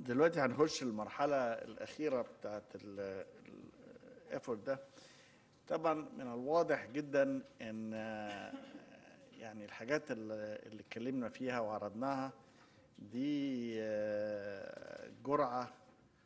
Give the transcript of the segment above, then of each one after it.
دلوقتي هنخش المرحلة الأخيرة بتاعت الافورت ده طبعا من الواضح جدا ان آه، يعني الحاجات اللي اللي اتكلمنا فيها وعرضناها دي آه، جرعة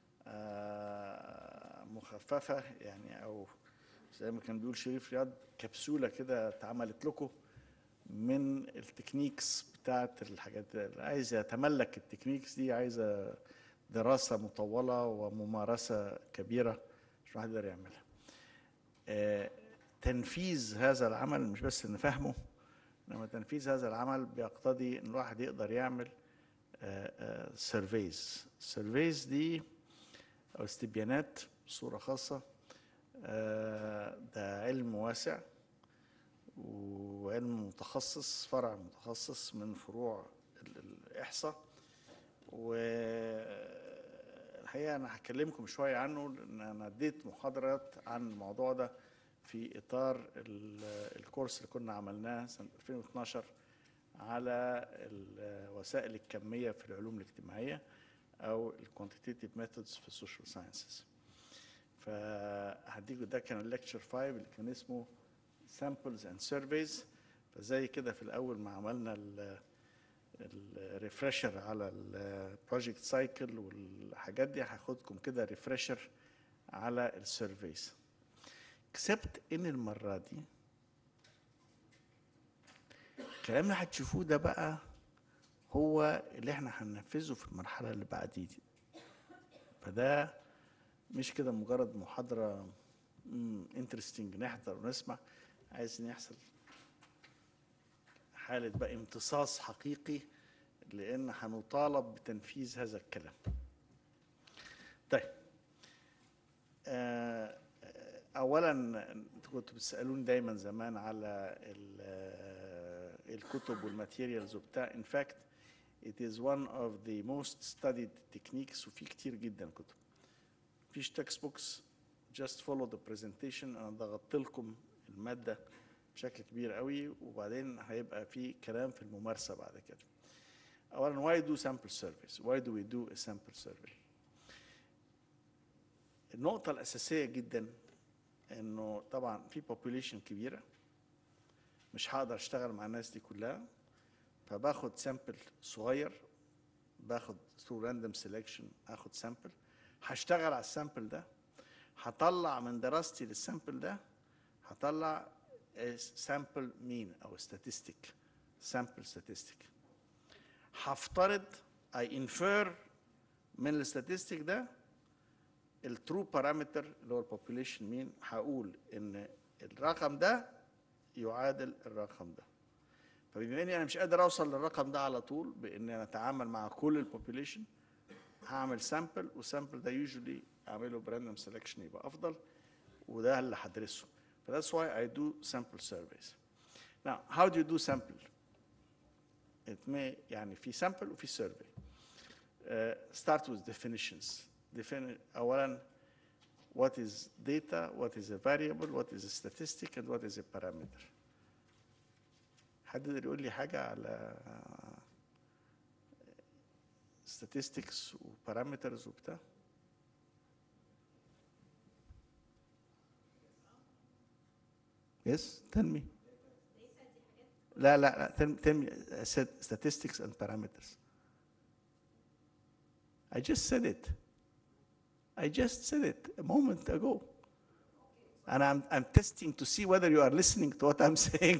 آه، مخففة يعني أو زي ما كان بيقول شريف رياض كبسولة كده اتعملت لكم من التكنيكس بتاعت الحاجات اللي عايز يتملك التكنيكس دي عايزة دراسة مطولة وممارسة كبيرة مش الواحد يقدر يعملها آه، تنفيذ هذا العمل مش بس نفهمه انما تنفيذ هذا العمل بيقتضي ان الواحد يقدر يعمل سيرفيز سيرفيز دي او استبيانات بصوره خاصه آه، ده علم واسع وعلم متخصص فرع متخصص من فروع ال- الاحصاء والحقيقه انا هكلمكم شويه عنه لان انا اديت محاضرات عن الموضوع ده في اطار ال- الكورس اللي كنا عملناه سنه 2012 على الوسائل الكميه في العلوم الاجتماعيه او الكوانتيتيف ميثودز في السوشيال ساينسز فهديكوا ده كان الليكتشر 5 اللي كان اسمه samples and surveys فزي كده في الاول ما عملنا ال الريفرشر على البروجكت سايكل والحاجات دي هاخدكم كده ريفرشر على السيرفيز اكسبت ان المره دي الكلام اللي هتشوفوه ده بقى هو اللي احنا هننفذه في المرحله اللي بعديه دي فده مش كده مجرد محاضره انترستنج نحضر ونسمع عايز ان يحصل حالة بقى امتصاص حقيقي لأن هنطالب بتنفيذ هذا الكلام طيب آه، آه، أولا انتوا كنتوا بتسألوني دايما زمان على ال- آه، الكتب والماتيريالز وبتاع in fact it is one of the most studied techniques وفي كتير جدا كتب مفيش تكست بوكس just follow the presentation انا ضغطت لكم الماده بشكل كبير قوي وبعدين هيبقى في كلام في الممارسه بعد كده اولا why do sample surveys why do we do a sample survey النقطه الاساسيه جدا انه طبعا في population كبيره مش هقدر اشتغل مع الناس دي كلها فباخد سامبل صغير باخد through random selection اخد سامبل هشتغل على السامبل ده هطلع من دراستي للسامبل ده هطلع سامبل مين او statistic sample statistic هفترض I infer من الستاتستيك ده الترو بارامتر اللي هو البوبوليشن مين هقول ان الرقم ده يعادل الرقم ده فبما اني انا مش قادر اوصل للرقم ده على طول بان انا اتعامل مع كل البوبوليشن هعمل سامبل والسامبل ده يوجولي اعمله براندوم سelection يبقى افضل وده اللي هدرسه ف that's why I do sample surveys now how do you do sample it may يعني في sample وفي survey uh, start with definitions Defini اولا what is data what is a variable what is a statistic and what is a parameter حد يقدر يقول لي حاجة على statistics وبارامترز وبتاع Yes, tell me. لا لا لا tell, tell me I said statistics and parameters. I just said it. I just said it a moment ago. And I'm, I'm testing to see whether you are listening to what I'm saying.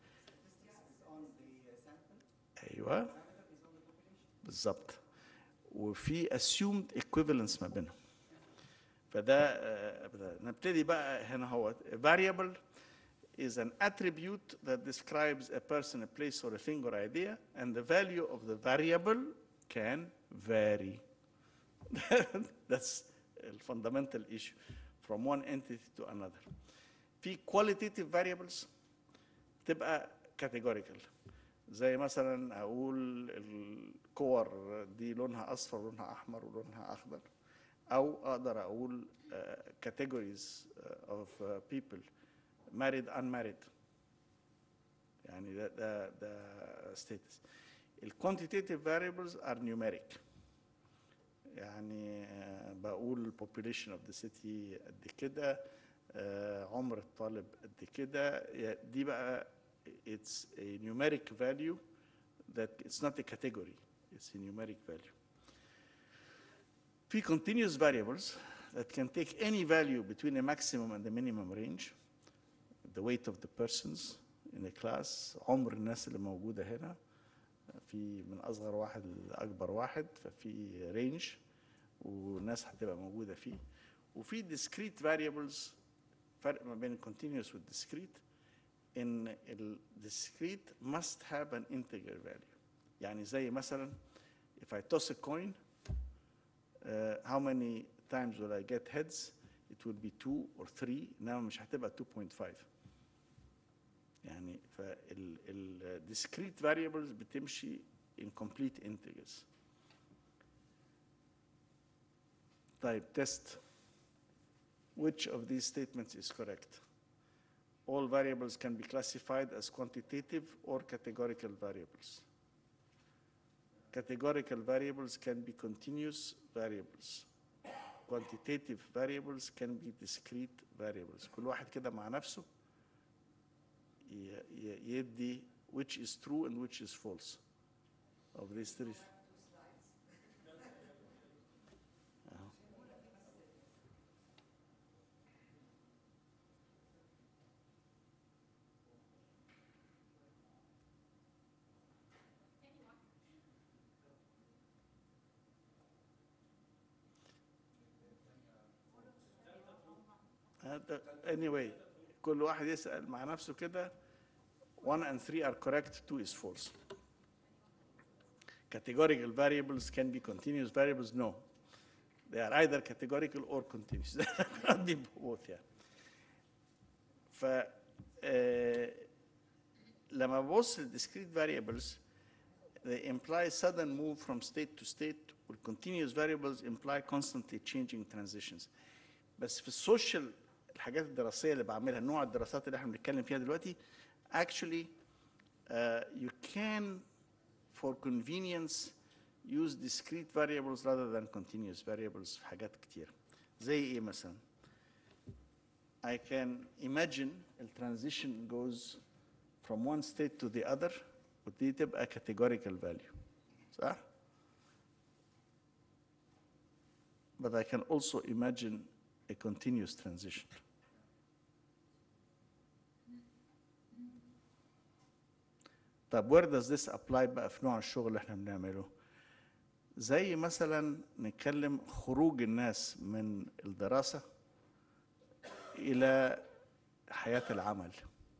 ايوه بالظبط وفي assumed equivalence ما بينهم فده آه، ده. نبتدي بقى هنا هو variable is an attribute that describes a person, a place, or a thing or idea, and the value of the variable can vary. That's a fundamental issue from one entity to another. في qualitative variables تبقى categorical زي مثلا اقول الكور دي لونها اصفر ولونها احمر ولونها اخضر او اقدر اقول uh, categories uh, of uh, people married unmarried يعني ده ده ده status ال quantitative variables are numeric يعني آه، بقول population of the city قد كده آه، عمر الطالب قد كده يا- دي بقى it's a numeric value that it's not a category it's a numeric value في continuous variables that can take any value between a maximum and the minimum range the weight of the persons in a class عمر الناس اللي موجودة هنا في من أصغر واحد لأكبر واحد ففي رينج وناس هتبقى موجودة فيه وفي discrete variables فرق ما بين continuous وال discrete إن ال discrete must have an integer value يعني زي مثلا if I toss a coin uh, how many times will I get heads it will be 2 or 3 انما مش هتبقى 2.5 يعني فال ال discrete variables بتمشي in complete integers طيب test which of these statements is correct all variables can be classified as quantitative or categorical variables categorical variables can be continuous variables quantitative variables can be discrete variables كل واحد كده مع نفسه ي- ي- يدي which is true and which is false of these three أهو. هذا- anyway كل واحد يسأل مع نفسه كده 1 and 3 are correct 2 is false categorical variables can be continuous variables no they are either categorical or continuous they cannot be both يعني ف آه، لما ببص ل discrete variables they imply sudden move from state to state وال continuous variables imply constantly changing transitions بس في السوشيال الحاجات الدراسيه اللي بعملها نوع الدراسات اللي احنا بنتكلم فيها دلوقتي actually uh, you can for convenience use discrete variables rather than continuous variables في حاجات كتير زي ايه مثلا I can imagine the transition goes from one state to the other ودي تبقى categorical value صح؟ But I can also imagine a continuous transition. طب where does this apply بقى في نوع الشغل اللي احنا بنعمله؟ زي مثلا نتكلم خروج الناس من الدراسة إلى حياة العمل.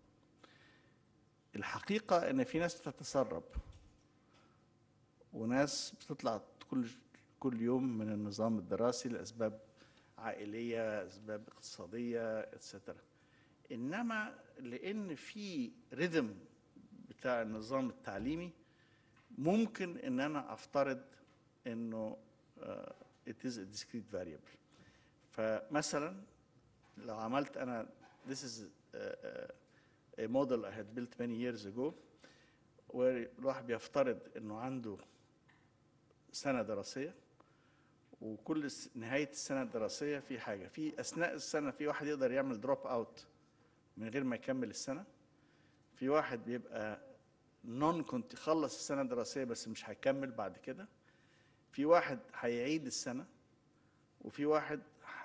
الحقيقة إن في ناس بتتسرب وناس بتطلع كل كل يوم من النظام الدراسي لأسباب عائلية أسباب اقتصادية اتسترا إنما لأن في ريذم بتاع النظام التعليمي ممكن إن أنا أفترض إنه آه، it is a discrete variable فمثلا لو عملت أنا this is uh, uh, a model I had built many years ago where الواحد بيفترض إنه عنده سنة دراسية وكل س- نهاية السنة الدراسية في حاجة في أثناء السنة في واحد يقدر يعمل دروب أوت من غير ما يكمل السنة في واحد بيبقى نون كنت خلص السنة الدراسية بس مش هيكمل بعد كده في واحد هيعيد السنة وفي واحد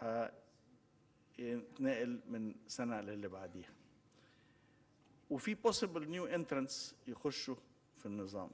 هيتنقل من سنة للي بعديها وفي possible new entrants يخشوا في النظام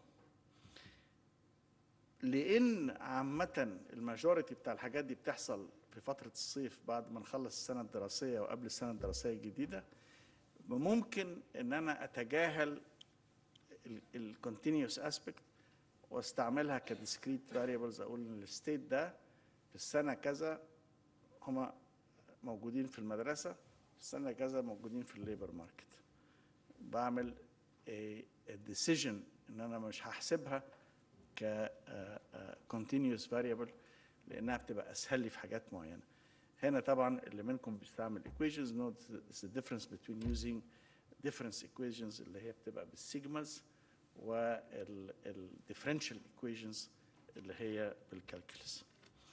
لان عامه الماجوريتي بتاع الحاجات دي بتحصل في فتره الصيف بعد ما نخلص السنه الدراسيه وقبل السنه الدراسيه الجديده ممكن ان انا اتجاهل الكونتينيوس اسبكت واستعملها كديسكريت فاريبلز اقول ان الستيت ده في السنه كذا هما موجودين في المدرسه في السنه كذا موجودين في الليبر ماركت بعمل ديسيجن ان انا مش هحسبها ك آه، آه، continuous variable لانها بتبقى اسهل لي في حاجات معينه هنا طبعا اللي منكم بيستعمل equations know it's the difference between using difference equations اللي هي بتبقى بالسيجماز وال differential equations اللي هي بالكالكولس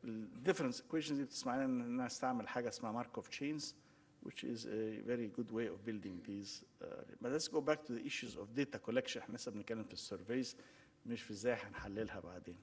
الديفرنس equations دي بتسمعنا ان انا استعمل حاجه اسمها ماركوف تشينز which is a very good way of building these uh, but let's go back to the issues of data collection احنا لسه بنتكلم في السيرفيز مش في ازاي هنحللها بعدين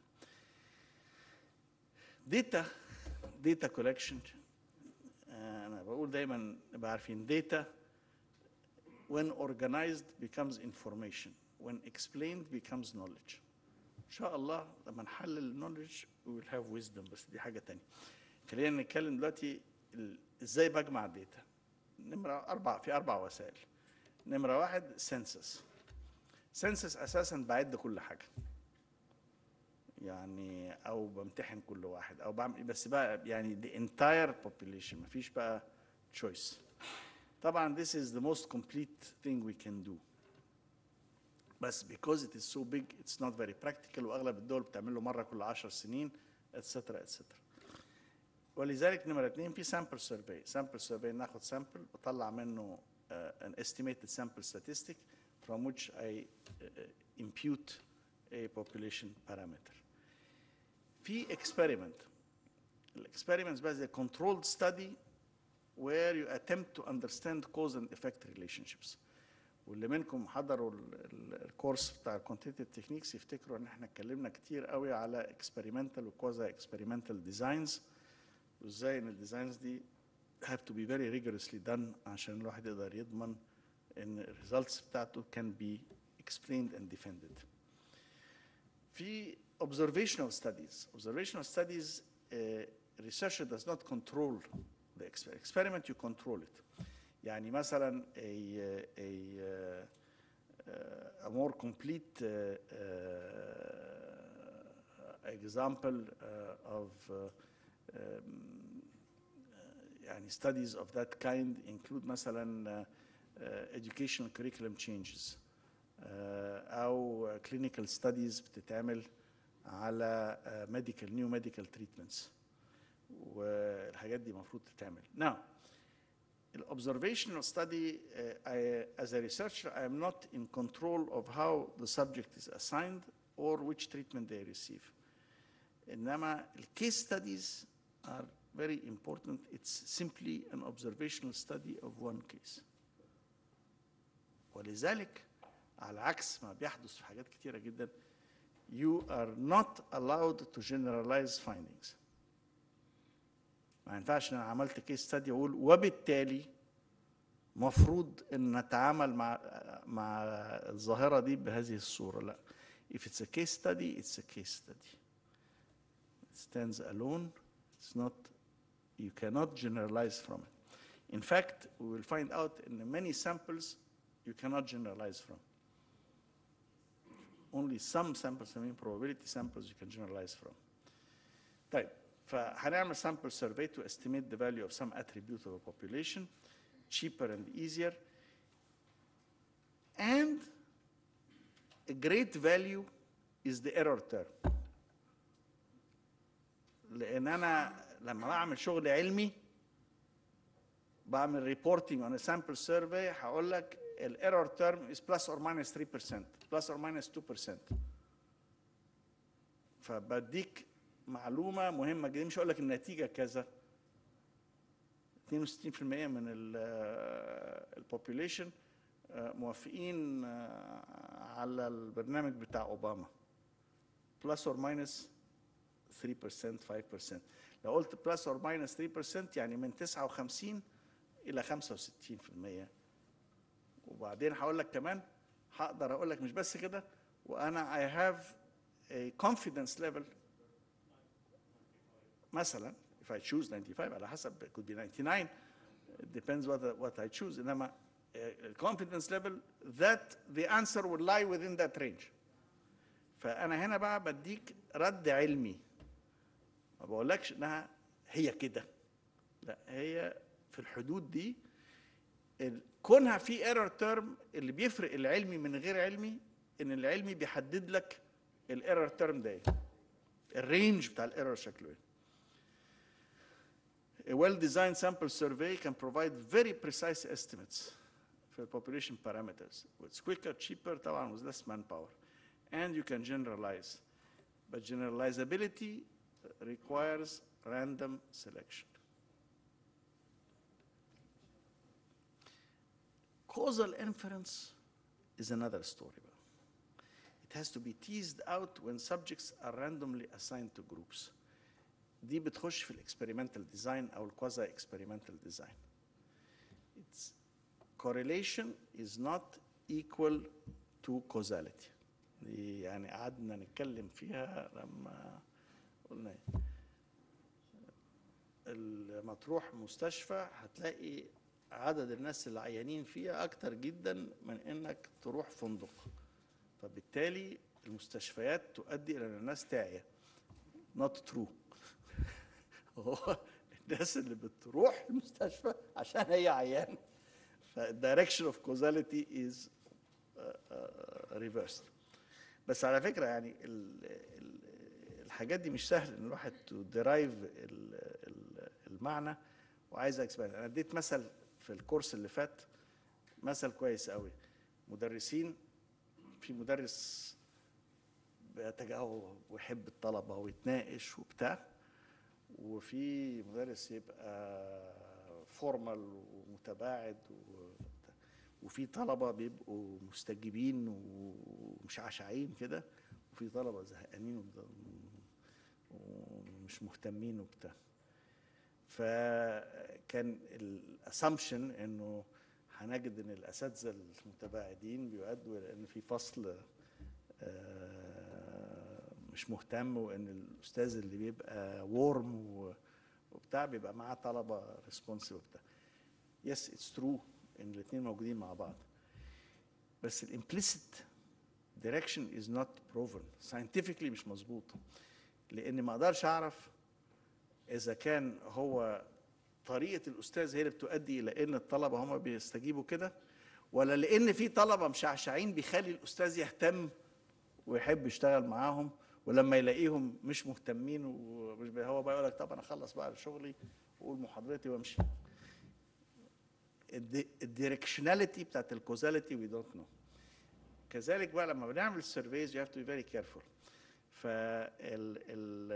data data collection آه، انا بقول دايما نبقى عارفين data when organized becomes information when explained becomes knowledge ان شاء الله لما نحلل knowledge we will have wisdom بس دي حاجه تانية خلينا نتكلم دلوقتي ال- ازاي بجمع الداتا نمره اربع في اربع وسائل نمره واحد سنسس سنسس اساسا بعد كل حاجه يعني او بمتحن كل واحد او بعمل بس بقى يعني the entire population مفيش بقى choice طبعا this is the most complete thing we can do بس because it is so big it's not very practical واغلب الدول بتعمله مره كل 10 سنين etc etc ولذلك نمرة اثنين في sample survey sample survey ناخد sample بطلع منه uh, an estimated sample statistic from which I uh, impute a population parameter في experiment الاكسبيرمنتس بقى زي controlled study where you attempt to understand cause and effect relationships واللي منكم حضروا ال- ال- الكورس بتاع الكونتنتيف تكنيكس يفتكروا ان احنا اتكلمنا كتير قوي على experimental وكوازا experimental designs وازاي ان الديزاينز دي have to be very rigorously done عشان الواحد يقدر يضمن ان الريزلتس بتاعته can be explained and defended. في observational studies observational studies uh, researcher does not control the experiment experiment you control it يعني مثلا a, a, uh, a more complete uh, uh, example uh, of uh, um, يعني studies of that kind include مثلا uh, uh, educational curriculum changes uh, أو clinical studies بتتعمل على uh, medical new medical treatments والحاجات دي المفروض تتعمل. Now, the observational study, uh, I, as a researcher, I am not in control of how the subject is assigned or which treatment they receive. إنما الcase studies are very important. It's simply an observational study of one case. ولذلك على عكس ما بيحدث في حاجات كتيرة جدا you are not allowed to generalize findings. ما ينفعش ان انا عملت كيس ستادي واقول وبالتالي مفروض ان نتعامل مع مع الظاهره دي بهذه الصوره لا if it's a case study it's a case study it stands alone it's not you cannot generalize from it in fact we will find out in many samples you cannot generalize from only some samples I mean probability samples you can generalize from طيب فهنعمل sample survey to estimate the value of some attribute of a population cheaper and easier and a great value is the error term لان انا لما بعمل شغل علمي بعمل reporting on a sample survey هقول لك الايرور term is plus or minus 3% plus or minus 2% فبديك معلومه مهمه جدا مش هقول لك النتيجه كذا 62% من البوبوليشن موافقين آه، على البرنامج بتاع اوباما بلس اور ماينس 3% 5% لو قلت بلس اور ماينس 3% يعني من 59 الى 65% وبعدين هقول لك كمان هقدر اقول لك مش بس كده وانا I have a confidence level مثلا if I choose 95 على حسب it could be 99 it depends what what I choose انما uh, confidence level that the answer will lie within that range فانا هنا بقى بديك رد علمي ما بقولكش انها هي كده لا هي في الحدود دي ال- كونها في ايرور تيرم اللي بيفرق العلمي من غير علمي ان العلمي بيحدد لك الايرور تيرم ده ايه الرينج بتاع الايرور شكله ايه A well-designed sample survey can provide very precise estimates for population parameters. It's quicker, cheaper, طبعا with less manpower. And you can generalize. But generalizability requires random selection. Causal inference is another story. بقى. It has to be teased out when subjects are randomly assigned to groups. دي بتخش في الاكسبيرمنتال ديزاين او الكوازا اكسبيرمنتال ديزاين. It's correlation is not equal to causality. دي يعني قعدنا نتكلم فيها لما قلنا إيه؟ لما تروح مستشفى هتلاقي عدد الناس اللي عيانين فيها اكتر جدا من انك تروح فندق فبالتالي المستشفيات تؤدي الى ان الناس تعيا not true هو الناس اللي بتروح المستشفى عشان هي عيان فالدايركشن اوف كوزاليتي از ريفرسد بس على فكره يعني ال ال الحاجات دي مش سهل ان الواحد تو درايف المعنى وعايز اكسباند انا اديت مثل في الكورس اللي فات مثل كويس قوي مدرسين في مدرس بيتجاوب ويحب الطلبه ويتناقش وبتاع وفي مدرس يبقى فورمال ومتباعد وبتاع. وفي طلبه بيبقوا مستجيبين ومشعشعين كده وفي طلبه زهقانين ومد- ومش مهتمين وبتاع فكان الاسامبشن انه هنجد ان الاساتذه المتباعدين بيؤدوا الى ان في فصل آه، مش مهتم وان الاستاذ اللي بيبقى وورم وبتاع بيبقى معاه طلبه ريسبونسيف وبتاع يس اتس ترو ان الاثنين موجودين مع بعض بس الامبليسيت direction is not proven scientifically مش مظبوط لان ما اقدرش اعرف اذا كان هو طريقه الاستاذ هي اللي بتؤدي الى ان الطلبه هم بيستجيبوا كده ولا لان في طلبه مشعشعين بيخلي الاستاذ يهتم ويحب يشتغل معاهم ولما يلاقيهم مش مهتمين ومش بي- هو بقى يقول لك طب انا اخلص بقى شغلي واقول محاضرتي وامشي الديركشناليتي بتاعت الكوزاليتي وي دونت نو كذلك بقى لما بنعمل سيرفيز يو هاف تو بي فيري كيرفول فال ال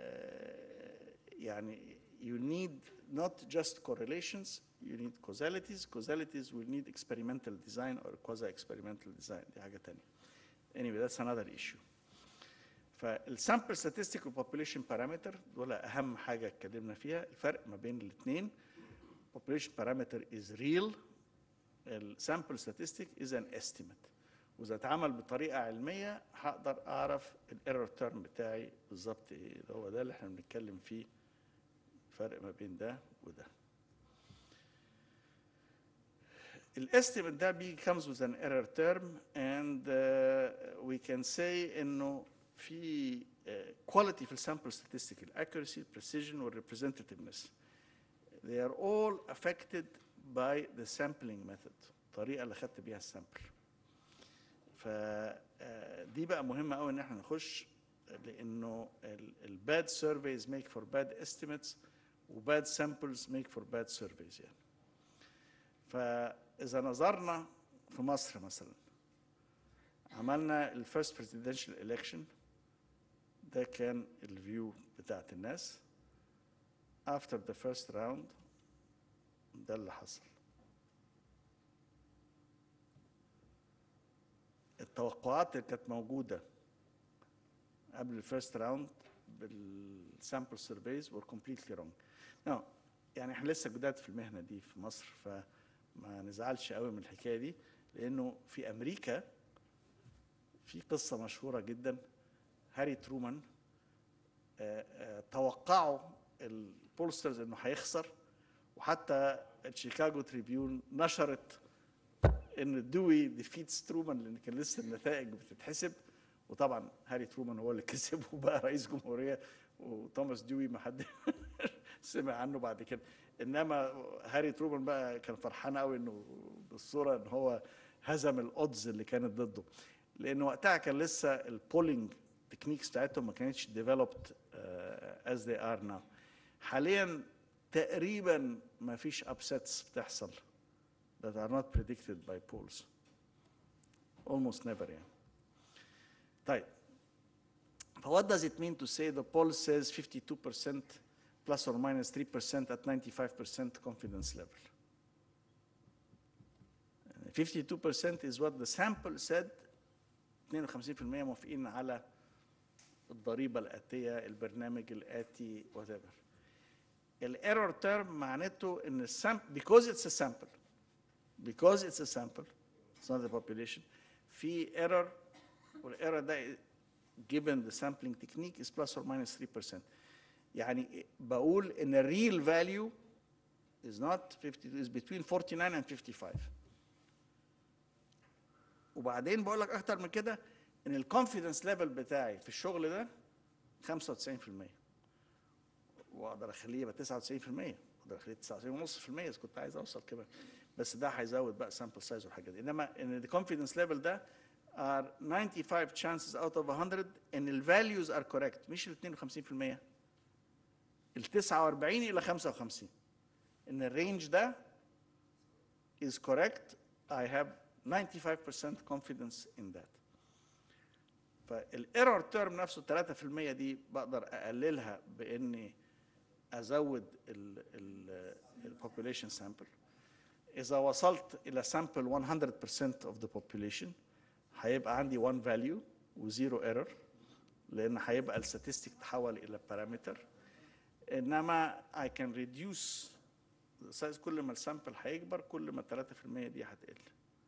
يعني you need not just correlations you need causalities causalities will need experimental design or quasi experimental design دي حاجة تانية anyway that's another issue فالسامبل statistical population parameter دول أهم حاجة اتكلمنا فيها الفرق ما بين الاثنين population parameter is real السامبل statistic is an estimate واذا اتعمل بطريقه علميه هقدر اعرف الايرور تيرم بتاعي بالظبط ايه اللي هو ده اللي احنا بنتكلم فيه الفرق ما بين ده وده الاستيميت ده بيجي comes with an error term and uh, we can say انه في uh, quality في السامبل statistical accuracy precision والrepresentativeness they are all affected by the sampling method الطريقه اللي خدت بيها السامبل فدي بقى مهمه قوي ان احنا نخش لانه الباد سيرفيز ميك فور باد استيميتس وباد سامبلز ميك فور باد سيرفيز يعني فاذا نظرنا في مصر مثلا عملنا الفيرست بريزيدنشال الكشن ده كان الفيو بتاعت الناس after the first round ده اللي حصل التوقعات اللي كانت موجوده قبل الفيرست راوند بالسامبل سيرفيز were completely wrong. Now يعني احنا لسه جداد في المهنه دي في مصر فما نزعلش قوي من الحكايه دي لانه في امريكا في قصه مشهوره جدا هاري ترومان آه، آه، توقعوا البولسترز انه هيخسر وحتى الشيكاغو تريبيون نشرت ان دوي ديفيتس ترومان لان كان لسه النتائج بتتحسب وطبعا هاري ترومان هو اللي كسب وبقى رئيس جمهوريه وتوماس دوي ما حد سمع عنه بعد كده انما هاري ترومان بقى كان فرحان قوي انه بالصوره ان هو هزم الاودز اللي كانت ضده لان وقتها كان لسه البولينج تكنيكس بتاعتهم ما كانتش ديفلوبد از they ار ناو حاليا تقريبا ما فيش ابسيتس بتحصل that are not predicted by polls. Almost never يعني. طيب what does it mean to say the poll says 52% plus or minus 3% at 95% confidence level? 52% is what the sample said 52% موافقين على الضريبة الآتية البرنامج الآتي whatever الايرور تيرم معناته ان السامبل because it's a sample because it's a sample it's not the population في error والايرور ده given the sampling technique is plus or minus 3% يعني بقول ان الريل value is not 50 is between 49 and 55 وبعدين بقول لك اكتر من كده ان الكونفيدنس ليفل بتاعي في الشغل ده 95% واقدر اخليه يبقى 99% اقدر اخليه 99.5% اذا كنت عايز اوصل كمان بس ده هيزود بقى سامبل سايز والحاجات دي انما ان الكونفيدنس ليفل ده are 95 chances out of 100 ان الفاليوز are correct مش ال 52% ال 49 الى 55 ان الرينج ده is correct I have 95% confidence in that فالايرور تيرم نفسه 3% دي بقدر اقللها باني ازود البوبوليشن سامبل اذا وصلت الى سامبل 100% of the population هيبقى عندي one value وزيرو ايرور لان هيبقى الستاتستيك تحول الى بارامتر انما I can reduce size كل ما السامبل هيكبر كل ما 3% دي هتقل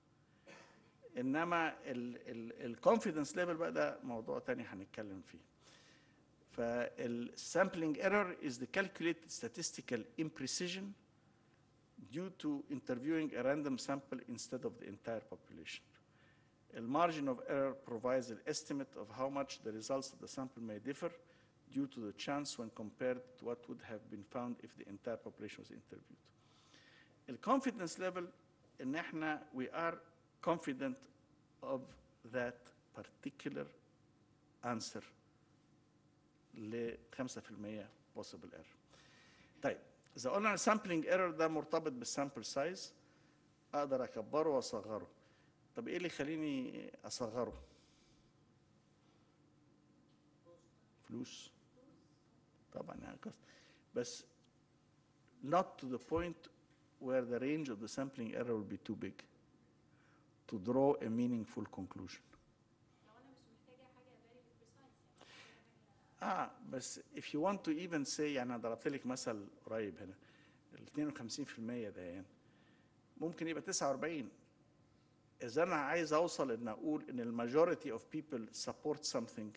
انما الكونفيدنس ليفل بقى ده موضوع تاني هنتكلم فيه فالسامبلينج ايرور is the calculated statistical imprecision due to interviewing a random sample instead of the entire population. The margin of error provides an estimate of how much the results of the sample may differ due to the chance when compared to what would have been found if the entire population was interviewed. The confidence level ان احنا we are confident of that particular answer ل 5% possible error. طيب اذا قلنا السامبلينج ايرور ده مرتبط بالسامبل سايز اقدر اكبره واصغره. طب ايه اللي يخليني اصغره؟ فلوس طبعا يعني cost. بس not to the point where the range of the sampling error will be too big to draw a meaningful conclusion. اه بس if you want to even say يعني انا ضربت لك مثل قريب هنا ال 52% ده يعني ممكن يبقى 49 اذا انا عايز اوصل ان اقول ان الماجوريتي of people support something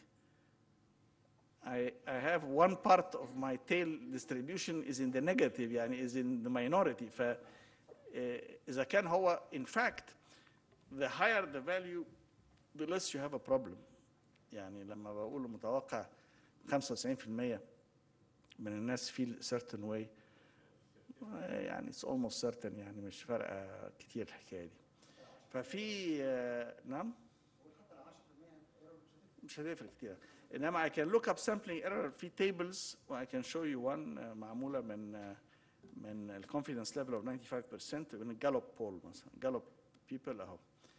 I, I have one part of my tail distribution is in the negative يعني is in the minority ف إذا كان هو in fact the higher the value the less you have a problem يعني لما بقول متوقع 95% من الناس feel certain way يعني it's almost certain يعني مش فارقة كتير الحكاية دي ففي نعم مش هتفرق كتير انما I can look up sampling error في tables و I can show you one معمولة من من ال confidence level of 95% من الجالوب بول مثلا جالوب people اهو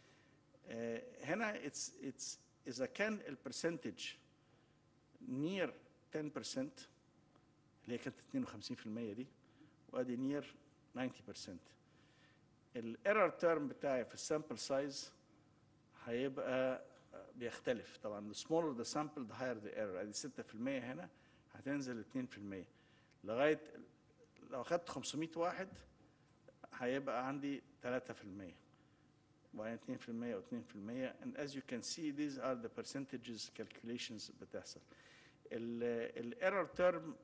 هنا it's it's اذا كان البرسنتج near 10% اللي هي كانت 52% دي وادي near 90% الايرور تيرم بتاعي في السامبل سايز هيبقى بيختلف طبعا the smaller the sample the higher the error ادي 6% هنا هتنزل 2% لغايه لو اخدت 500 واحد هيبقى عندي 3% وبعدين 2% و2% and as you can see these are the percentages calculations بتحصل الايرور تيرم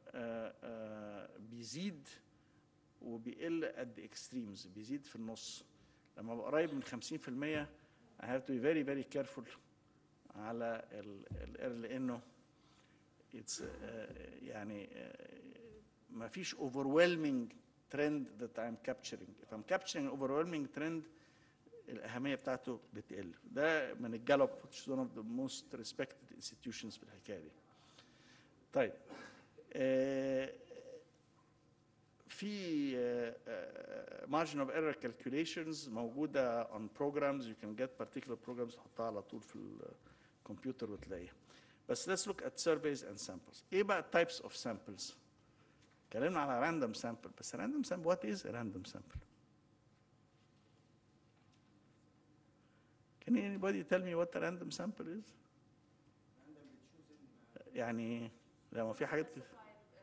بيزيد وبيقل at the extremes بيزيد في النص لما بقى قريب من 50% I have to be very very careful على الايرور لانه it's uh, يعني uh, ما فيش overwhelming trend that I'm capturing if I'm capturing an overwhelming trend الأهمية بتاعته بتقل ده من الجالوب which is one of the most respected institutions في الحكاية دي طيب آه في uh, margin of error calculations موجودة on programs you can get particular programs تحطها على طول في الكمبيوتر وتلاقيها بس let's look at surveys and samples ايه بقى types of samples اتكلمنا على random sample بس random sample what is a random sample Can anybody tell me what a random sample is? يعني لما في حاجات كده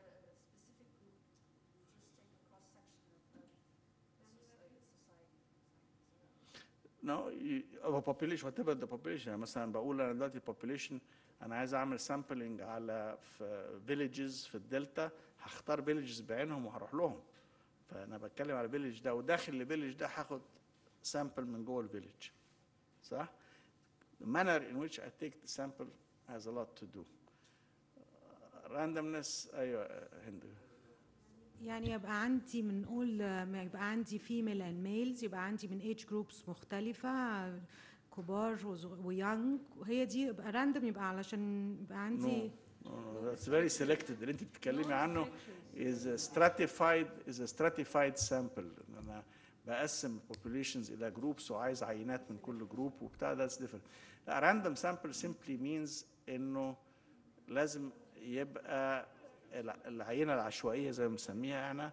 No, you, of a population, whatever the population. يعني مثلا بقول انا دلوقتي population انا عايز اعمل sampling على في villages في الدلتا هختار villages بعينهم وهروح لهم. فانا بتكلم على village ده وداخل الفيليج ده هاخد sample من جوه الفيليج. صح؟ The manner in which I take the sample has a lot to do. randomness ايوه هند يعني يبقى عندي بنقول ما يبقى عندي female and males يبقى عندي من age groups مختلفة كبار وز- ويانج وهي دي يبقى راندوم يبقى علشان يبقى عندي No, no, that's very selected اللي انت بتتكلمي عنه is a stratified is a stratified sample ان انا بقسم populations الى groups وعايز عينات من كل جروب وبتاع that's different لا random sample simply means انه لازم يبقى الع- العينه العشوائيه زي ما بنسميها احنا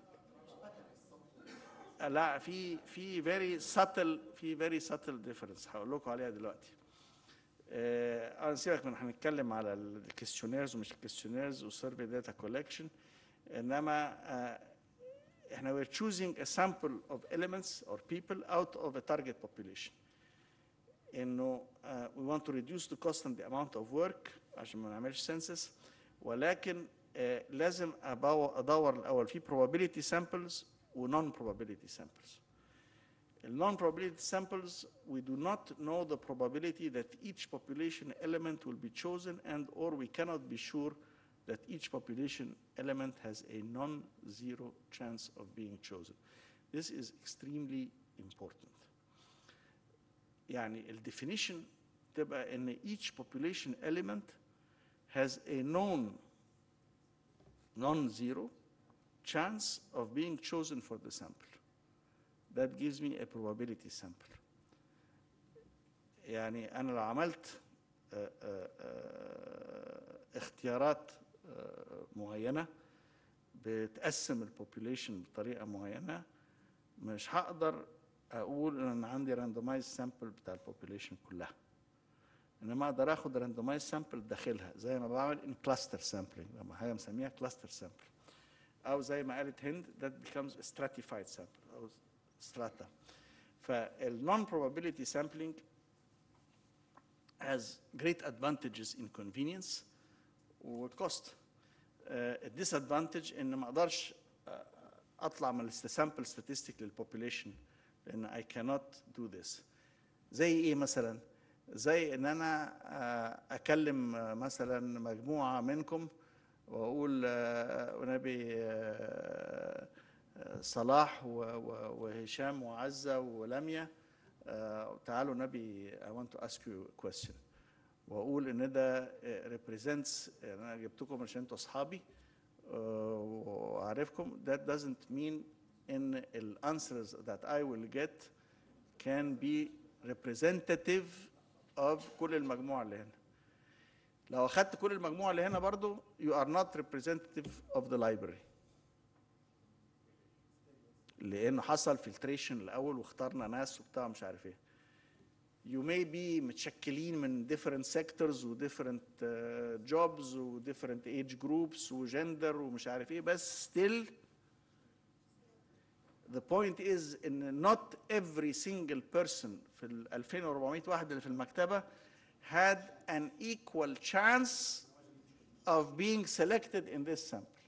لا في في very subtle في very subtle difference هقول لكم عليها دلوقتي آه، انا سيبك من هنتكلم على الكيستيونيرز ومش الكيستيونيرز والسيرفي داتا كولكشن انما آه، احنا we're choosing a sample of elements or people out of a target population انه آه، we want to reduce the cost and the amount of work عشان ما نعملش census ولكن آه، لازم أبو- ادور الاول في probability samples و non probability samples In non-probability samples, we do not know the probability that each population element will be chosen and or we cannot be sure that each population element has a non-zero chance of being chosen. This is extremely important. يعني ال definition تبقى ان each population element has a known non-zero chance of being chosen for the sample. that gives me a probability sample. يعني أنا لو عملت آه، آه، آه، اختيارات آه، معينة بتقسم البوبوليشن بطريقة معينة مش هقدر أقول إن أنا عندي راندومايز سامبل بتاع البوبوليشن كلها. إنما أقدر آخد راندومايز سامبل داخلها زي ما بعمل ان كلاستر سامبلنج لما حاجة مسميها كلاستر سامبل. أو زي ما قالت هند that becomes a stratified sample أو strata. فال non-probability sampling has great advantages in convenience و cost. Uh, disadvantage ان ما اقدرش uh, اطلع من السامبل statistic للبوبوليشن لان I cannot do this. زي ايه مثلا؟ زي ان انا uh, اكلم uh, مثلا مجموعه منكم واقول uh, ونبي uh, صلاح و- و- وهشام وعزة ولميا آه، تعالوا نبي I want to ask you a question واقول ان ده آه، represents يعني انا جبتكم عشان انتوا اصحابي آه، وعارفكم that doesn't mean ان ال answers that I will get can be representative of كل المجموعة اللي هنا لو اخدت كل المجموعة اللي هنا برضو you are not representative of the library لانه حصل فلتريشن الاول واخترنا ناس وبتاع مش عارف ايه you may be متشكلين من different sectors و different uh, jobs و different age groups و gender ومش عارف ايه بس still the point is ان not every single person في ال 2400 واحد اللي في المكتبة had an equal chance of being selected in this sample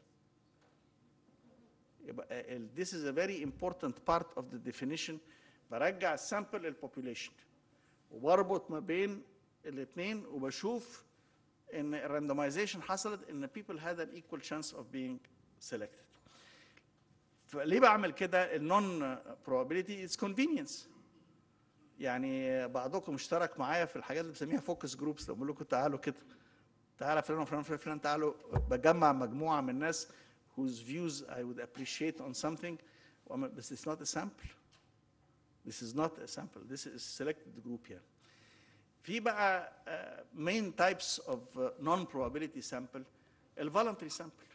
يبقى ال- this is a very important part of the definition برجع السامبل للبوبوليشن وبربط ما بين الاثنين وبشوف ان الراندمايزيشن حصلت ان people had an equal chance of being selected فليه بعمل كده النون probability is convenience يعني بعضكم اشترك معايا في الحاجات اللي بسميها فوكس جروبس لو بقول لكم تعالوا كده تعالى فلان وفلان وفلان وفلان تعالوا بجمع مجموعه من الناس whose views I would appreciate on something وأما- بس it's not a sample this is not a sample this is selected group here في بقى uh, main types of uh, non-probability sample الvoluntary sample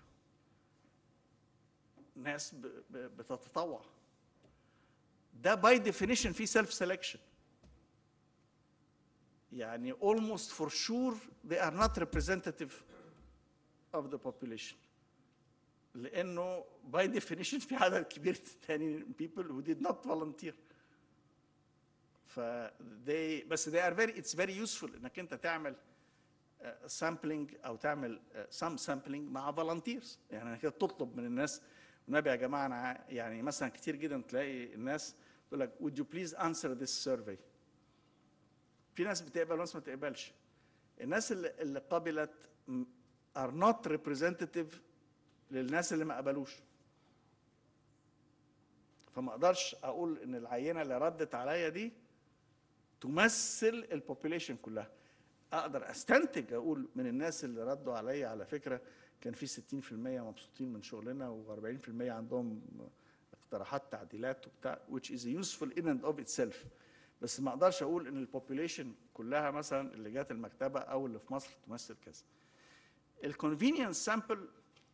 ناس ب- ب- بتتطوع ده by definition في self selection يعني almost for sure they are not representative of the population لانه by definition في عدد كبير تاني people who did not volunteer ف they بس they are very it's very useful انك انت تعمل سامبلينج او تعمل سام سامبلينج مع فولنتيرز يعني انك كده تطلب من الناس النبي يا جماعه انا ع- يعني مثلا كتير جدا تلاقي الناس تقول لك would you please answer this survey في ناس بتقبل وناس ما تقبلش الناس اللي, اللي قبلت م- are not representative للناس اللي ما قبلوش فما اقدرش اقول ان العينه اللي ردت عليا دي تمثل البوبوليشن كلها اقدر استنتج اقول من الناس اللي ردوا عليا على فكره كان في 60% مبسوطين من شغلنا و40% عندهم اقتراحات تعديلات وبتاع which is useful in and of itself بس ما اقدرش اقول ان البوبوليشن كلها مثلا اللي جات المكتبه او اللي في مصر تمثل كذا الكونفينينس سامبل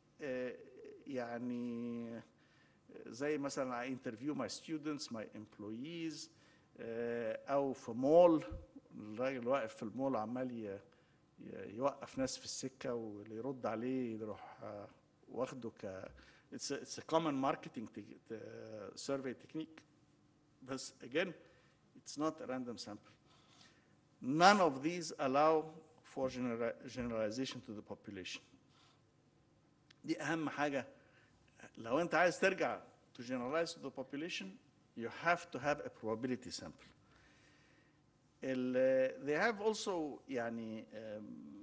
يعني زي مثلا I interview my students my employees آه، او في مول الراجل واقف في المول عمال ي- ي- يوقف ناس في السكه واللي يرد عليه يروح آه، واخده ك it's a, it's a common marketing te- te- survey technique بس again it's not a random sample none of these allow for genera- generalization to the population دي اهم حاجه لو انت عايز ترجع to generalize to the population you have to have a probability sample ال- they have also يعني um,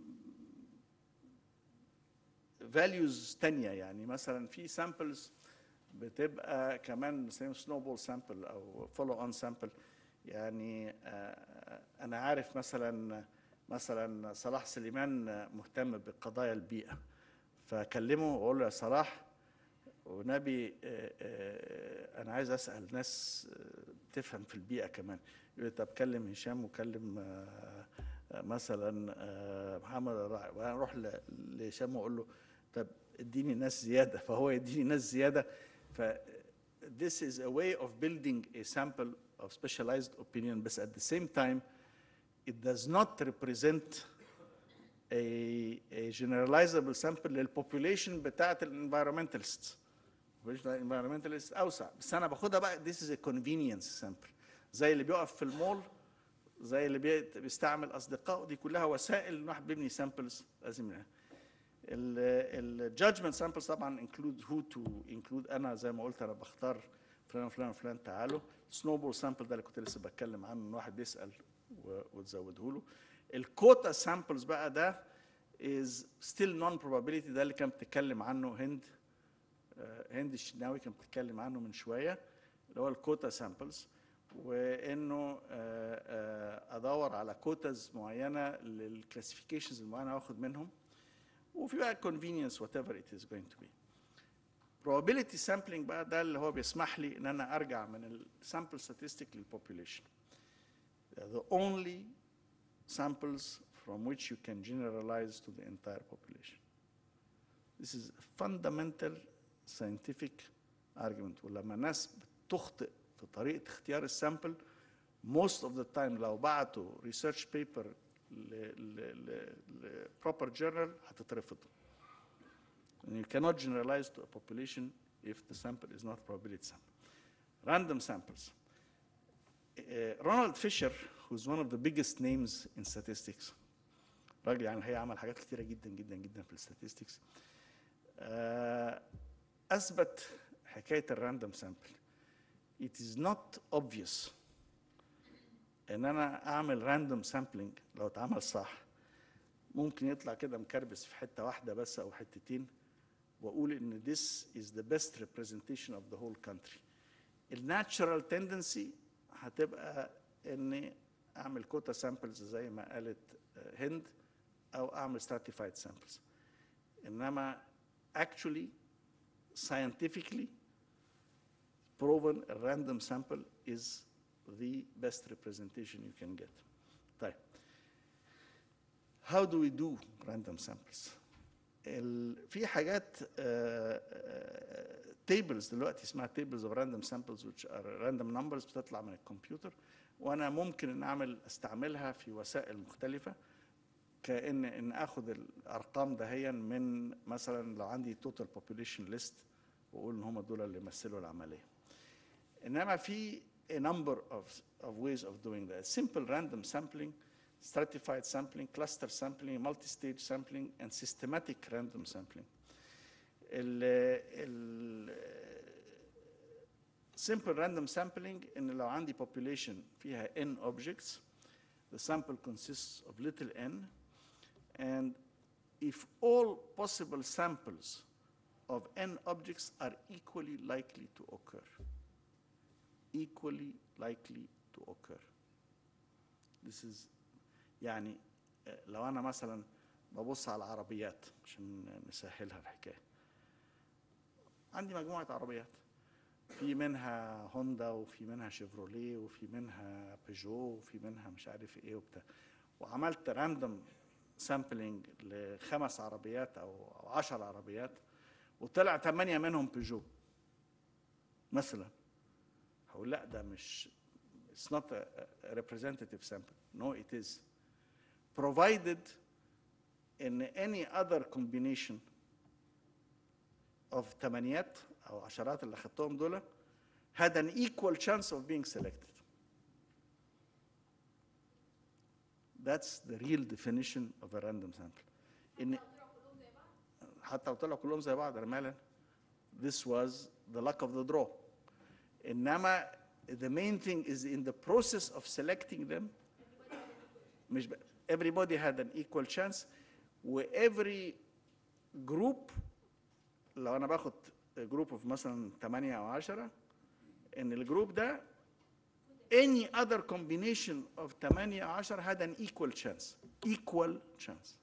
values تانية يعني مثلا في samples بتبقى كمان بنسميهم snowball sample او follow on sample يعني آه، انا عارف مثلا مثلا صلاح سليمان مهتم بقضايا البيئة فاكلمه واقول له يا صلاح ونبي آه، آه، انا عايز اسال ناس آه، تفهم في البيئه كمان يقول لي طب كلم هشام وكلم آه، آه، مثلا آه، محمد الراعي وانا اروح ل- لهشام واقول له طب اديني ناس زياده فهو يديني ناس زياده ف this is a way of building a sample of specialized opinion but at the same time it does not represent a, a generalizable sample للبوبوليشن بتاعت الانفيرومنتالست الانفيرومنتالست اوسع بس انا باخدها بقى this is a convenience sample زي اللي بيقف في المول زي اللي بي- بيستعمل اصدقائه دي كلها وسائل ان واحد بيبني سامبلز لازم يعملها. الجادجمنت سامبلز طبعا انكلود هو تو انكلود انا زي ما قلت انا بختار فلان وفلان وفلان تعالوا سنوبول سامبل ده اللي كنت لسه بتكلم عنه ان واحد بيسال و- وتزوده له الكوتا سامبلز بقى ده is still non probability ده اللي كانت بتتكلم عنه هند آه، هند الشناوي كانت بتتكلم عنه من شويه اللي هو الكوتا سامبلز وانه آه، آه، ادور على كوتاز معينه للكلاسيفيكيشنز المعينه واخد منهم وفي بقى convenience whatever it is going to be probability sampling بقى ده اللي هو بيسمح لي ان انا ارجع من السامبل statistic للpopulation the only samples from which you can generalize to the entire population this is a fundamental scientific argument ولما الناس بتخطئ في طريقه اختيار السامبل most of the time لو بعتوا research paper ل ل ل ل proper journal هتترفض. And you cannot generalize to a population if the sample is not probability sample. Random samples. Uh, Ronald Fisher, who's one of the biggest names in statistics, راجل يعني هي عمل حاجات كتيرة جدا جدا جدا في الستاتستكس أثبت حكاية الراندوم سامبل. It is not obvious ان انا اعمل راندوم سامبلنج لو اتعمل صح ممكن يطلع كده مكربس في حته واحده بس او حتتين واقول ان this is the best representation of the whole country الناتشرال تندنسي هتبقى اني اعمل كوتا سامبلز زي ما قالت آه، هند او اعمل stratified samples انما actually scientifically proven a random sample is the best representation you can get. طيب how do we do random samples ال... في حاجات تيبلز دلوقتي اسمها tables of random samples which are random numbers بتطلع من الكمبيوتر وانا ممكن ان اعمل استعملها في وسائل مختلفه كان ان اخد الارقام دهيا من مثلا لو عندي total population list واقول ان هم دول اللي يمثلوا العمليه انما في a number of, of ways of doing that simple random sampling stratified sampling cluster sampling multi-stage sampling and systematic random sampling ال ال simple random sampling ان لو عندي population فيها n objects the sample consists of little n and if all possible samples of n objects are equally likely to occur equally likely to occur this is يعني آه، لو انا مثلا ببص على العربيات عشان نسهلها الحكايه عندي مجموعه عربيات في منها هوندا وفي منها شيفروليه وفي منها بيجو وفي منها مش عارف ايه وبتاع وعملت راندوم سامبلينج لخمس عربيات او او 10 عربيات وطلع ثمانيه منهم بيجو مثلا هقول لا ده مش it's not a a representative sample no it is provided in any other combination of تمانيات او عشرات اللي خدتهم دول had an equal chance of being selected that's the real definition of a random sample ان حتى لو طلعوا كلهم زي بعض انا مالي this was the luck of the draw انما the main thing is in the process of selecting them مش ب... everybody had an equal chance و every group لو انا باخد جروب of مثلا 8 او 10 ان الجروب ده any other combination of 8 او 10 had an equal chance equal chance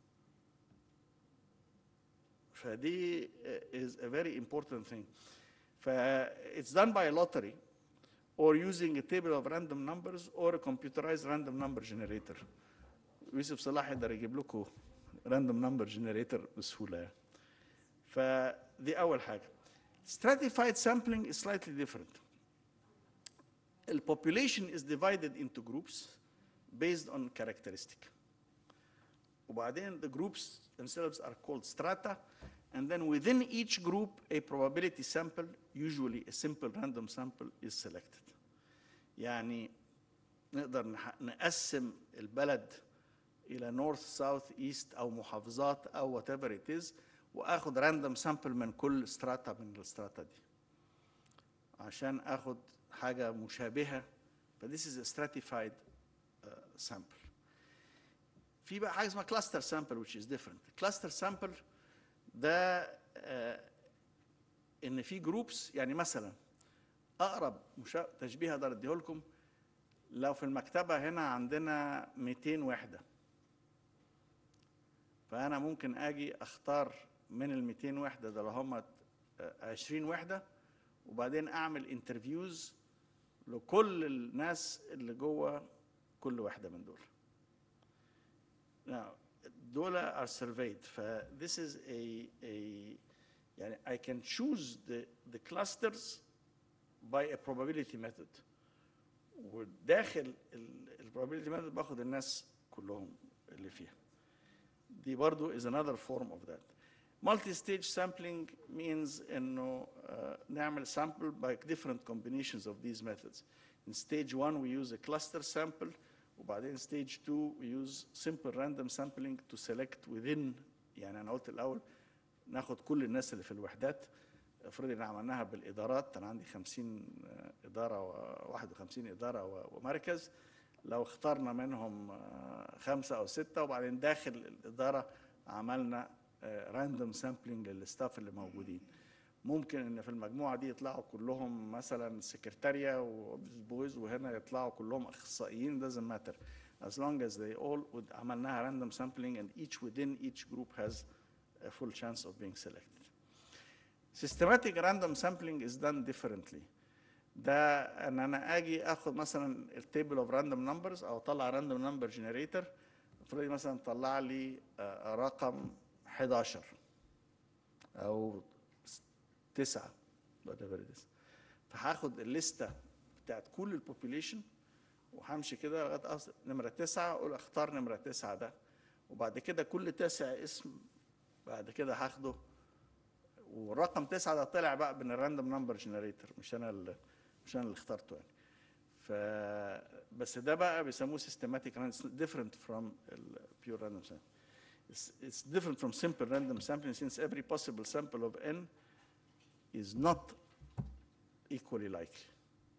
فدي is a very important thing ف it's done by a lottery or using a table of random numbers or a computerized random number generator يوسف صلاح يقدر يجيب لكم random number generator بسهوله يعني فدي اول حاجه stratified sampling is slightly different the population is divided into groups based on characteristic وبعدين the groups themselves are called strata and then within each group a probability sample usually a simple random sample is selected يعني نقدر نح- نقسم البلد الى نورث ساوث ايست او محافظات او وات ايفر ات از واخد راندوم سامبل من كل ستراتا من الستراتا دي عشان اخد حاجه مشابهه فديس از stratified سامبل في بقى حاجه اسمها كلاستر سامبل which is different كلاستر سامبل ده آه، ان في جروبس يعني مثلا اقرب مشا... تشبيه اقدر اديه لكم لو في المكتبه هنا عندنا 200 وحده فانا ممكن اجي اختار من ال 200 وحده ده هم 20 وحده وبعدين اعمل انترفيوز لكل الناس اللي جوه كل واحده من دول Now, دول are surveyed ف this is a, a يعني I can choose the, the clusters by a probability method وداخل ال ال probability method باخد الناس كلهم اللي فيها دي برضو is another form of that multi-stage sampling means انه uh, نعمل sample by different combinations of these methods in stage one we use a cluster sample وبعدين stage two we use simple random sampling to select within يعني انا قلت الاول ناخد كل الناس اللي في الوحدات افرض ان عملناها بالادارات انا عندي 50 اداره و 51 اداره و- ومركز لو اخترنا منهم آه، خمسه او سته وبعدين داخل الاداره عملنا راندوم سامبلنج للستاف اللي موجودين ممكن ان في المجموعه دي يطلعوا كلهم مثلا سكرتاريا وبويز وهنا يطلعوا كلهم اخصائيين doesn't matter as long as they all would عملناها random sampling and each within each group has a full chance of being selected systematic random sampling is done differently ده ان انا اجي اخد مثلا التيبل اوف راندوم نمبرز او اطلع راندوم نمبر جنريتور افرضي مثلا طلع لي آه، رقم 11 او س- تسعة whatever it is فهاخد الليسته بتاعت كل البوبوليشن وهمشي كده لغايه أص- نمره تسعه اقول اختار نمره تسعه ده وبعد كده كل تسع اسم بعد كده هاخده والرقم تسعه ده طلع بقى من الراندوم نمبر جنريتور مش انا اللي مش انا اللي اخترته يعني ف بس ده بقى بيسموه systematic random it's different from ال pure random sampling it's, it's different from simple random sampling since every possible sample of n is not equally likely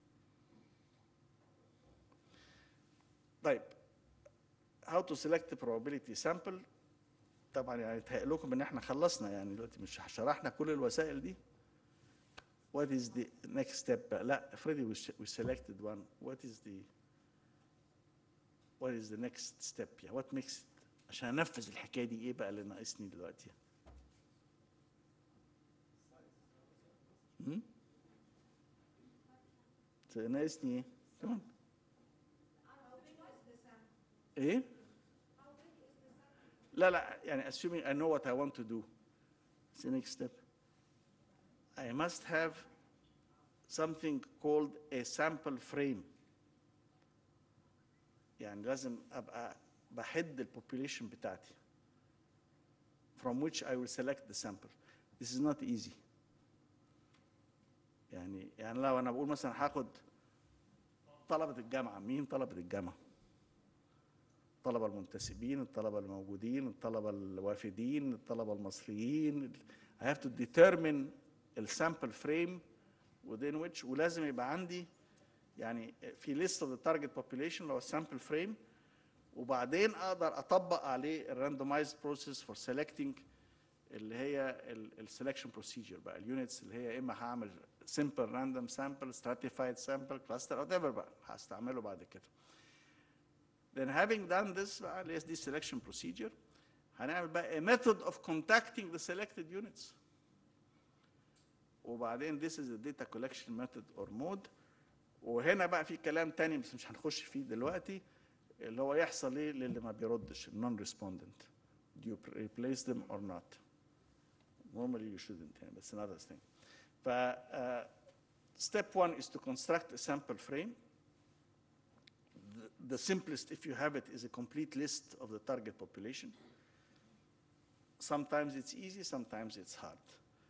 طيب how to select the probability sample طبعا يعني يتهيأ لكم ان احنا خلصنا يعني دلوقتي مش شرحنا كل الوسائل دي what is the next step بقى؟ لا افرضي we we selected one what is the what is the next step يعني what makes it عشان انفذ الحكايه دي ايه بقى اللي ناقصني دلوقتي هم؟ ناقصني ايه كمان ايه لا لا يعني assuming I know what I want to do it's the next step I must have something called a sample frame يعني لازم ابقى بحد البوبوليشن بتاعتي from which I will select the sample this is not easy يعني يعني لو انا بقول مثلا هاخد طلبة الجامعة مين طلبة الجامعة الطلبة المنتسبين الطلبة الموجودين الطلبة الوافدين الطلبة المصريين I have to determine السامبل فريم within which ولازم يبقى عندي يعني في list of the target population اللي هو السامبل فريم وبعدين اقدر اطبق عليه الراندومايزد بروسيس فور سيلكتنج اللي هي السelection بروسيجر بقى اليونتس اللي هي اما هعمل simple random sample stratified sample cluster whatever بقى هستعمله بعد كده then having done this بقى اللي هي دي selection procedure هنعمل بقى a method of contacting the selected units وبعدين this is the data collection method or mode وهنا بقى في كلام تاني بس مش هنخش فيه دلوقتي اللي هو يحصل ايه للي ما بيردش non respondent do you replace them or not normally you shouldn't يعني that's another thing ف uh, step one is to construct a sample frame the, the simplest if you have it is a complete list of the target population sometimes it's easy sometimes it's hard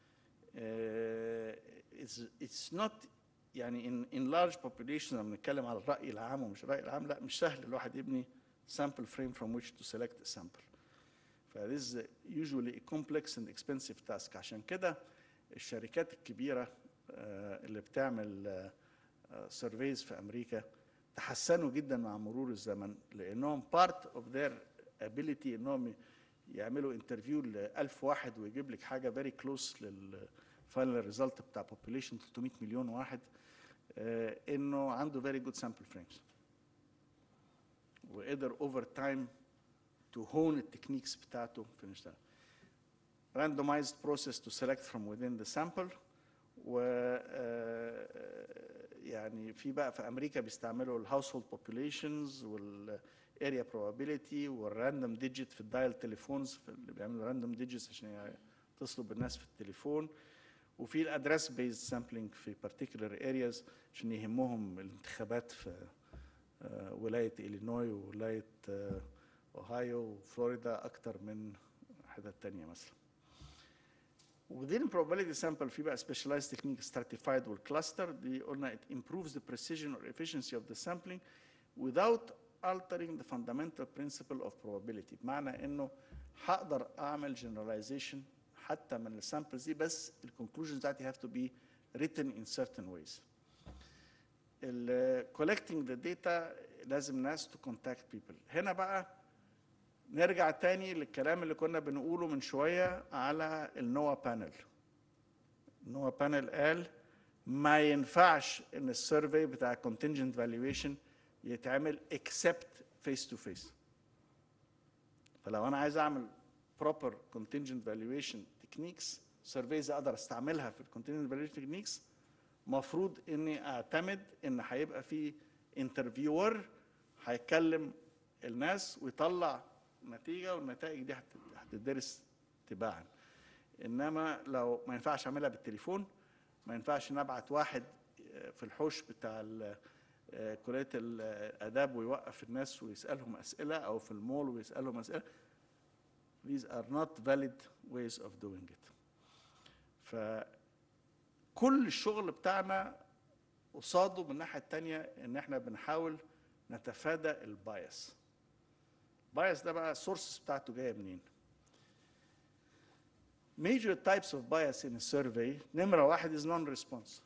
uh, it's it's not يعني in in large populations لما بنتكلم على الرأي العام ومش الرأي العام لا مش سهل الواحد يبني sample frame from which to select a sample. ف this is usually a complex and expensive task عشان كده الشركات الكبيرة آه، اللي بتعمل سيرفيز في أمريكا تحسنوا جدا مع مرور الزمن لأنهم part of their ability إنهم يعملوا انترفيو ل 1000 واحد ويجيب لك حاجة very close للفاينل ريزلت بتاع population 300 مليون واحد آه، انه عنده very good sample frames وقدر over time to hone التكنيكس بتاعته في نشتغل randomized process to select from within the sample و آه، يعني في بقى في امريكا بيستعملوا الهاوسهولد populations والاريا probability والراندوم ديجيت في الدايل تليفونز اللي بيعملوا راندوم ديجيتس عشان يتصلوا بالناس في التليفون وفي الادرس بيز سامبلينج في particular areas عشان يهمهم الانتخابات في آه، ولايه الينوي وولايه آه، اوهايو وفلوريدا اكتر من حتت تانية مثلا within probability sample في بقى specialized technique stratified والcluster دي قلنا it improves the precision or efficiency of the sampling without altering the fundamental principle of probability بمعنى انه هقدر اعمل generalization حتى من السامبلز دي بس الكونكلوجنز بتاعتي have to be written in certain ways. ال collecting the data لازم ناس to contact people. هنا بقى نرجع تاني للكلام اللي كنا بنقوله من شوية على النوا بانل. النوا بانل قال ما ينفعش ان السيرفي بتاع contingent valuation يتعمل except face to face. فلو انا عايز اعمل proper contingent valuation techniques surveys اقدر استعملها في contingent valuation techniques مفروض اني اعتمد ان هيبقى في انترفيور هيكلم الناس ويطلع نتيجه والنتائج دي هت- هتدرس تباعا انما لو ما ينفعش اعملها بالتليفون ما ينفعش نبعت واحد آه، في الحوش بتاع ال- آه، كليه الاداب ويوقف الناس ويسالهم اسئله او في المول ويسالهم اسئله these are not valid ways of doing it فكل الشغل بتاعنا قصاده من الناحيه التانية ان احنا بنحاول نتفادى البايس البايس ده بقى السورسز بتاعته جايه منين major types of bias in a survey نمرة واحد is non-response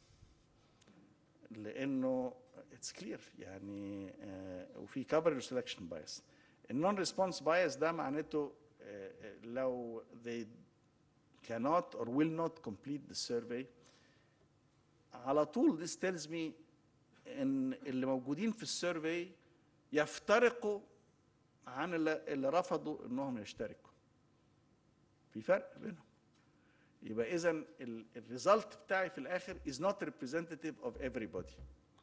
لأنه it's clear يعني آه، وفي coverage selection bias النون response bias ده معناته آه، آه، لو they cannot or will not complete the survey على طول this tells me ان اللي موجودين في السيرفي يفترقوا عن اللي اللي رفضوا انهم يشتركوا في فرق بينهم يبقى اذا الريزلت بتاعي في الاخر is not representative of everybody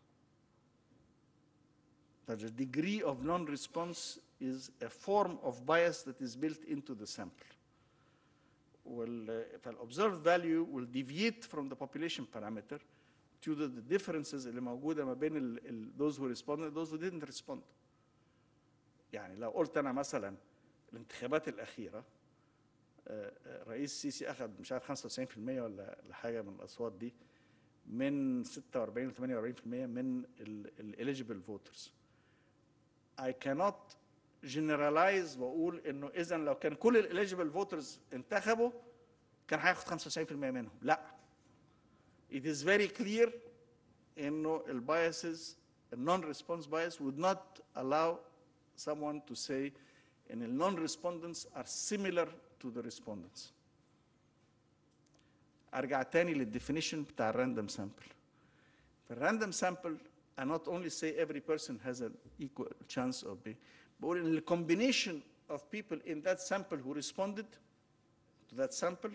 the degree of non-response is a form of bias that is built into the sample وال فالobserved value will deviate from the population parameter due to the differences اللي موجوده ما بين ال, ال, those who responded and those who didn't respond. يعني لو قلت انا مثلا الانتخابات الاخيره آه، آه، رئيس السيسي اخذ مش عارف 95% ولا ولا حاجه من الاصوات دي من 46 ل 48% من الاليجيبل فوترز. I cannot generalize واقول انه اذا لو كان كل الاليجيبل فوترز انتخبوا كان هياخد 95% منهم، لا. It is very clear انه البايسز النون ريسبونس بايس would not allow someone to say ان النون respondents are similar to the respondents. ارجع تاني للديفينيشن بتاع الراندوم سامبل. في الراندوم سامبل I not only say every person has an equal chance of being بقول ان the combination of people in that sample who responded to that sample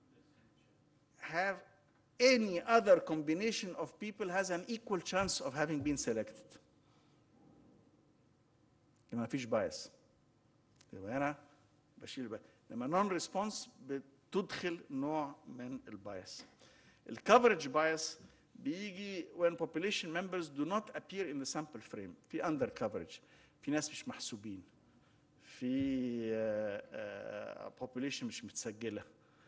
have any other combination of people has an equal chance of having been selected. يبقى ما فيش بايس. يبقى انا بشيل البايس. لما نون ريسبونس بتدخل نوع من البايس. الكفرج بايس بيجي when population members do not appear in the sample frame في under coverage في ناس مش محسوبين في uh, uh, population مش متسجله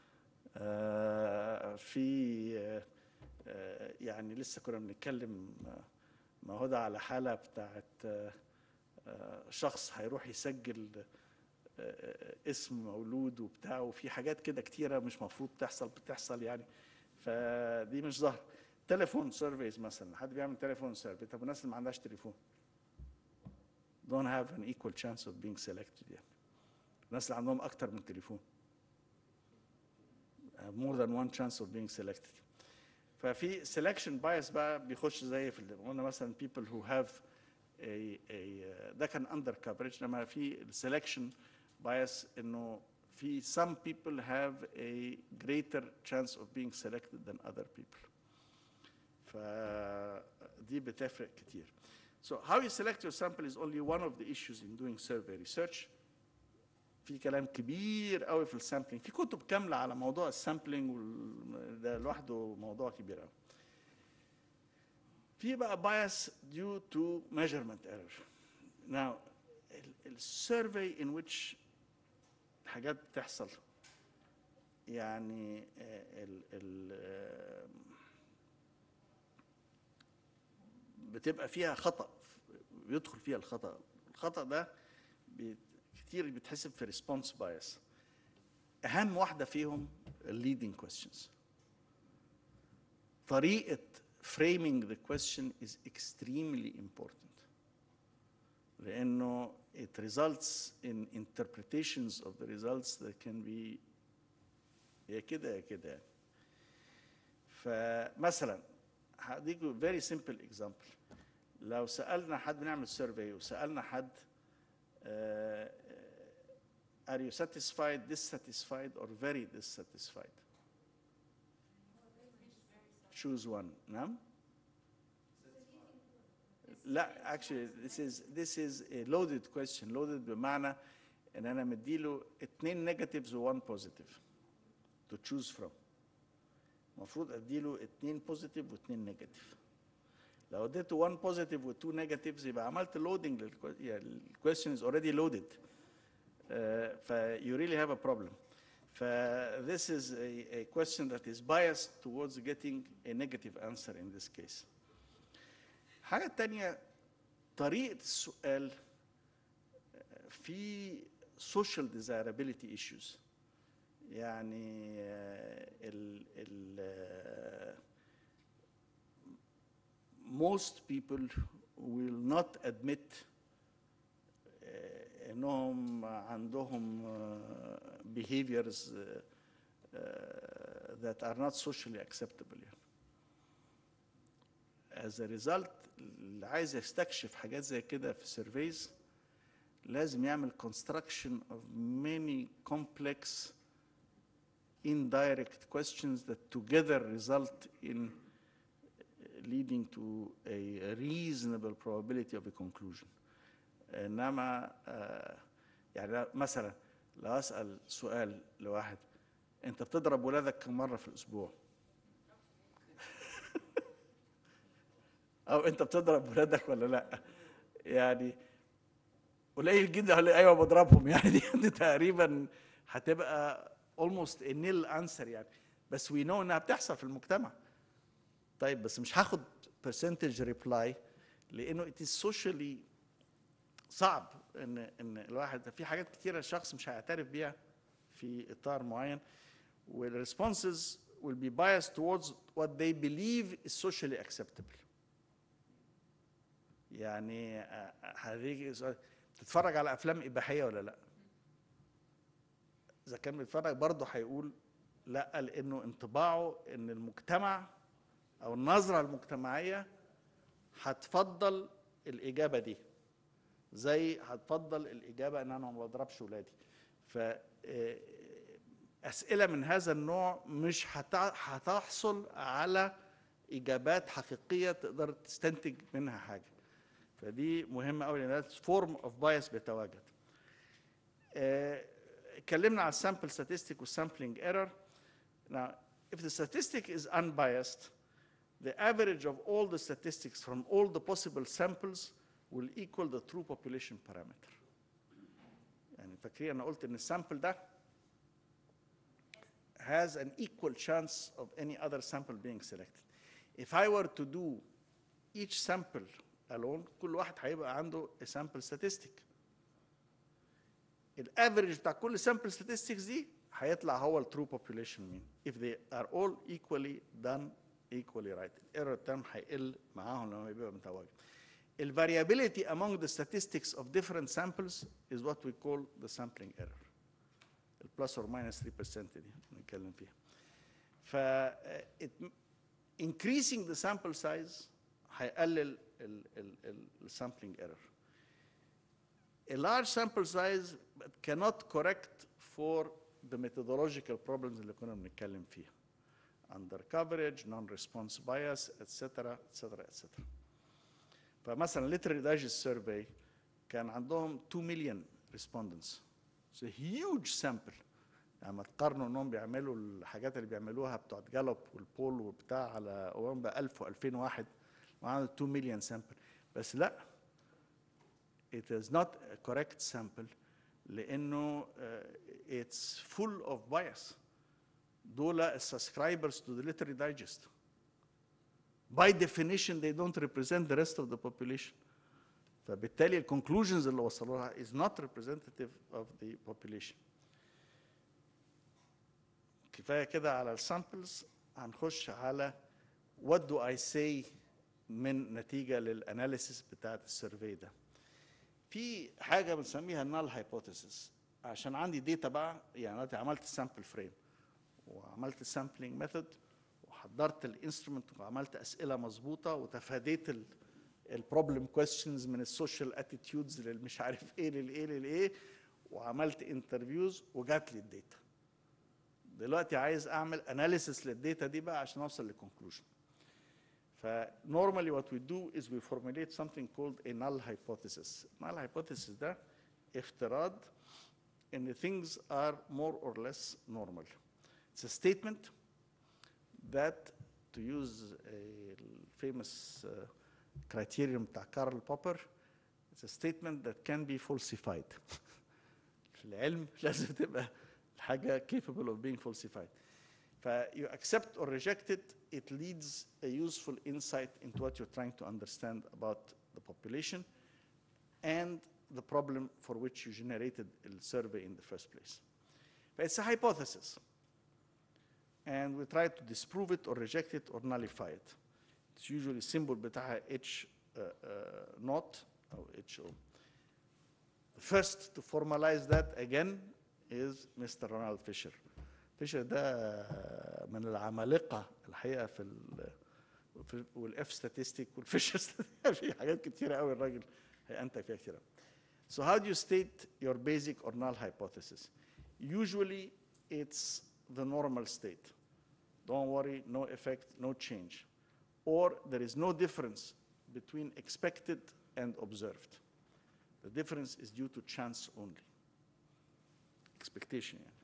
آه، في آه، آه، يعني لسه كنا بنتكلم آه، مع هدى على حالة بتاعت آه، آه، شخص هيروح يسجل آه، آه، اسم مولود وبتاع وفي حاجات كده كتيرة مش مفروض تحصل بتحصل يعني فدي مش ظاهرة تليفون سيرفيز مثلا حد بيعمل تليفون سيرفي طب الناس اللي ما عندهاش تليفون don't have an equal chance of being selected يعني الناس اللي عندهم أكتر من تليفون have more than one chance of being selected. ففي selection bias بقى بيخش زي في اللي قلنا مثلا people who have a, a ده كان under coverage لما في selection bias انه في some people have a greater chance of being selected than other people. فدي بتفرق كتير. So how you select your sample is only one of the issues in doing survey research. في كلام كبير قوي في السامبلينج في كتب كامله على موضوع السامبلينج وال- ده لوحده موضوع كبير قوي في بقى bias due to measurement error now السيرفي in which حاجات بتحصل يعني آه، ال ال آه، بتبقى فيها خطأ بيدخل فيها الخطأ الخطأ ده بي- كتير بيتحسب في response bias أهم واحدة فيهم leading questions طريقة framing the question is extremely important لأنه it results in interpretations of the results that can be يا كده يا كده يعني. فمثلا هديكوا very simple example لو سألنا حد بنعمل survey وسألنا حد uh, are you satisfied, dissatisfied, or very dissatisfied? Choose one. نعم؟ لا actually this is this is a loaded question loaded بمعنى ان انا مديله اتنين نيجاتيفز وان بوزيتيف تو تشوز فروم المفروض اديله اتنين بوزيتيف واتنين نيجاتيف لو اديته 1 بوزيتيف و 2 نيجاتيفز يبقى عملت لودنج الكويستشن از اوريدي لودد ف you really have a problem ف this is a, a question that is biased towards getting a negative answer in this case حاجة تانية طريقة السؤال في social desirability issues يعني آه، ال ال آه، most people will not admit آه، انهم عندهم آه، behaviors آه، آه، that are not socially acceptable يعني. As a result اللي عايز يستكشف حاجات زي كده في surveys لازم يعمل construction of many complex indirect questions that together result in leading to a reasonable probability of a conclusion. انما آه، يعني مثلا لو اسال سؤال لواحد انت بتضرب ولادك كم مره في الاسبوع؟ او انت بتضرب ولادك ولا لا؟ يعني قليل جدا هقول ايوه بضربهم يعني دي, دي تقريبا هتبقى almost a nil answer يعني بس we know انها بتحصل في المجتمع طيب بس مش هاخد percentage reply لانه it is socially صعب ان ان الواحد في حاجات كتيره الشخص مش هيعترف بيها في اطار معين والresponses will be biased towards what they believe is socially acceptable يعني آه، هيجي سؤال تتفرج على افلام اباحيه ولا لا اذا كان بيتفرج برضه هيقول لا لانه انطباعه ان المجتمع او النظره المجتمعيه هتفضل الاجابه دي زي هتفضل الاجابه ان انا ما بضربش ولادي ف آه، اسئله من هذا النوع مش هتع- هتحصل على اجابات حقيقيه تقدر تستنتج منها حاجه فدي مهمه قوي لان فورم اوف بايس بيتواجد آه، اتكلمنا على السامبل statistic والسامبلينج ايرور now if the statistic is unbiased the average of all the statistics from all the possible samples will equal the true population parameter يعني فاكرين انا قلت ان السامبل ده has an equal chance of any other sample being selected if I were to do each sample alone كل واحد هيبقى عنده a sample statistic الافريج بتاع كل sample statistics دي هيطلع هو الترو population mean if they are all equally done equally right الايرور term هيقل معاهم لما يبقى متواجد الفاريابيليتي among the statistics of different samples is what we call the sampling error البلس or minus 3% دي بنتكلم فيها ف uh, it, increasing the sample size هيقلل السامبلينج ايرور A large sample size cannot correct for the methodological problems اللي كنا بنتكلم فيها under coverage, non-response bias, etc. etc. etc. فمثلا literary digest survey كان عندهم 2 million respondents. It's a huge sample. لما تقارنوا انهم بيعملوا الحاجات اللي بيعملوها بتوع جالوب والبول وبتاع على اوام بقى 1000 و2000 واحد وعندهم 2 مليون سامبل بس لا it is not a correct sample لانه uh, it's full of bias دول subscribers to the literary digest by definition they don't represent the rest of the population فبالتالي الكونكلوجنز اللي وصلوا لها is not representative of the population كفايه كده على السامبلز هنخش على what do I say من نتيجه للاناليسيس بتاعت السيرفي ده في حاجه بنسميها النال هايبوثيسيس عشان عندي داتا بقى يعني دلوقتي عملت السامبل فريم وعملت السامبلينج ميثود وحضرت الانسترومنت وعملت اسئله مظبوطه وتفاديت البروبلم كويستشنز من السوشيال اتيتيودز للمش عارف ايه للايه للايه وعملت انترفيوز وجات لي الداتا دلوقتي عايز اعمل اناليسيس للداتا دي بقى عشان اوصل لكونكلوجن فنورمالي what we do is we formulate something called a null hypothesis null hypothesis ده افتراض and the things are more or less normal. It's a statement that, to use a famous uh, criterion بتاع Karl Popper, it's a statement that can be falsified. في العلم لازم تبقى الحاجة capable of being falsified. ف you accept or reject it, it leads a useful insight into what you're trying to understand about the population and the problem for which you generated the survey in the first place. But it's a hypothesis. And we try to disprove it or reject it or nullify it. It's usually symbol بتاعها H uh, uh, naught or HO. The first to formalize that again is Mr. Ronald Fisher. فيشر ده من العمالقة الحقيقة في ال في والاف ستاتستيك والفيشر في حاجات كتيرة قوي الراجل هينتج فيها كتير قوي. So how do you state your basic or null hypothesis? Usually it's the normal state. Don't worry, no effect, no change. Or there is no difference between expected and observed. The difference is due to chance only. Expectation يعني.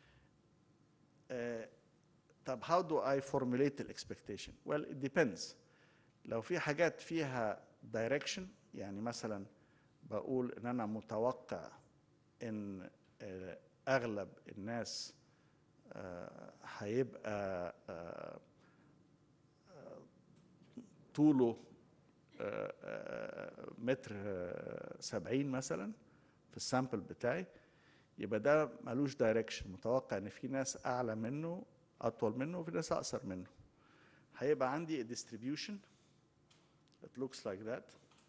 Uh, طب how do I formulate the expectation? Well, it depends. لو في حاجات فيها direction يعني مثلا بقول ان انا متوقع ان آه، اغلب الناس آه، هيبقى آه، آه، طوله آه، آه، متر آه، سبعين مثلا في السامبل بتاعي يبقى ده ملوش دايركشن متوقع ان في ناس اعلى منه اطول منه وفي ناس اقصر منه هيبقى عندي a distribution that looks like that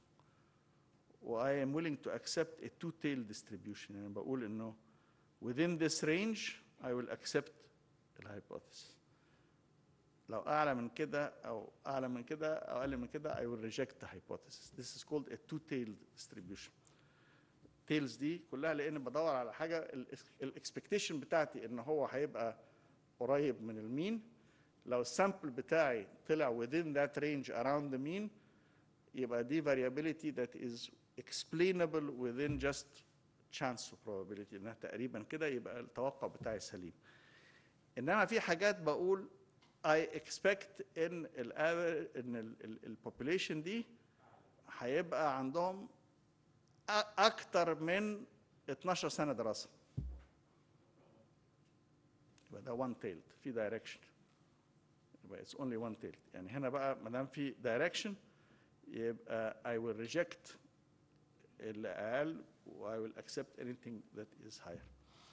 و I am willing to accept a two-tailed distribution يعني بقول انه within this range I will accept الهايبوثيسيس لو اعلى من كده او اعلى من كده او اقل من كده I will reject the hypothesis this is called a two-tailed distribution تيلز دي كلها لان بدور على حاجه الاكسبكتيشن بتاعتي ان هو هيبقى قريب من المين لو السامبل بتاعي طلع within that range around the mean يبقى دي variability that is explainable within just chance probability انها تقريبا كده يبقى التوقع بتاعي سليم انما في حاجات بقول I expect ان ال ان البوبوليشن دي هيبقى عندهم أ- اكتر من 12 سنه دراسه يبقى ده one tailed في direction يبقى it's only one tailed يعني هنا بقى ما دام في direction يبقى I will reject اللي اقل و I will accept anything that is higher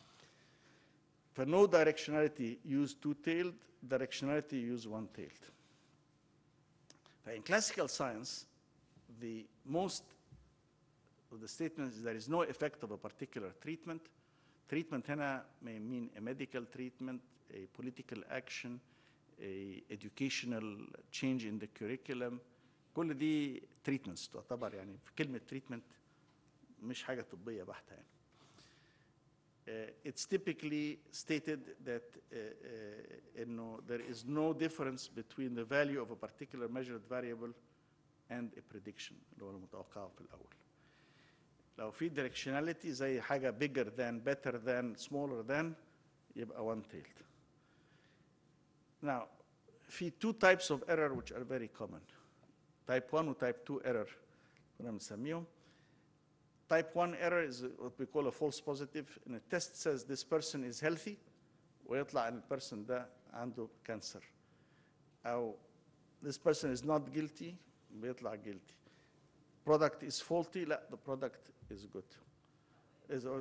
ف no directionality use two-tailed directionality use one-tailed فin classical science the most of the statements is there is no effect of a particular treatment. Treatment هنا may mean a medical treatment, a political action, a educational change in the curriculum. كل دي treatments تعتبر يعني في كلمة treatment مش حاجة طبية بحتة يعني. Uh, it's typically stated that uh, uh, إنه there is no difference between the value of a particular measured variable and a prediction اللي هو المتوقع في الأول. لو في directionality زي حاجة bigger than, better than, smaller than يبقى one tailed. Now, في two types of error which are very common. Type 1 و type 2 error كنا بنسميهم. Type 1 error is what we call a false positive. And the test says this person is healthy ويطلع ان البرسون ده عنده كانسر. أو this person is not guilty بيطلع guilty. Product is faulty لا the product is good. Is all,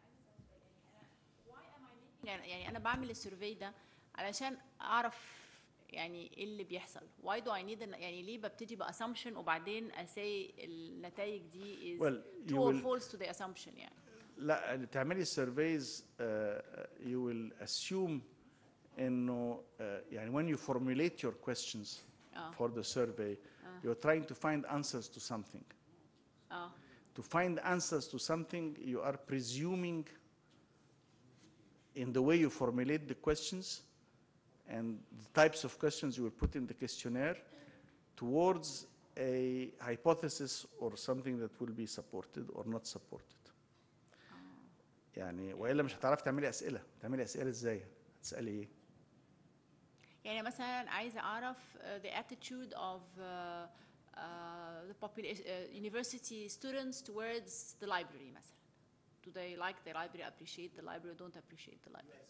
يعني يعني انا بعمل السيرفي ده علشان اعرف يعني ايه اللي بيحصل why do I need an- يعني ليه ببتدي باسامبشن وبعدين اسي النتائج دي is Well, you true or will- false to the assumption يعني لا اللي تعملي surveys uh, you will assume انه uh, يعني when you formulate your questions اه for the survey you're trying to find answers to something. اه To find answers to something you are presuming in the way you formulate the questions and the types of questions you will put in the questionnaire towards a hypothesis or something that will be supported or not supported. يعني والا مش هتعرفي تعملي اسئله تعملي اسئله ازاي هتسالي ايه يعني مثلا عايزه اعرف uh, the attitude of uh, uh, the population uh, university students towards the library مثلا do they like the library appreciate the library don't appreciate the library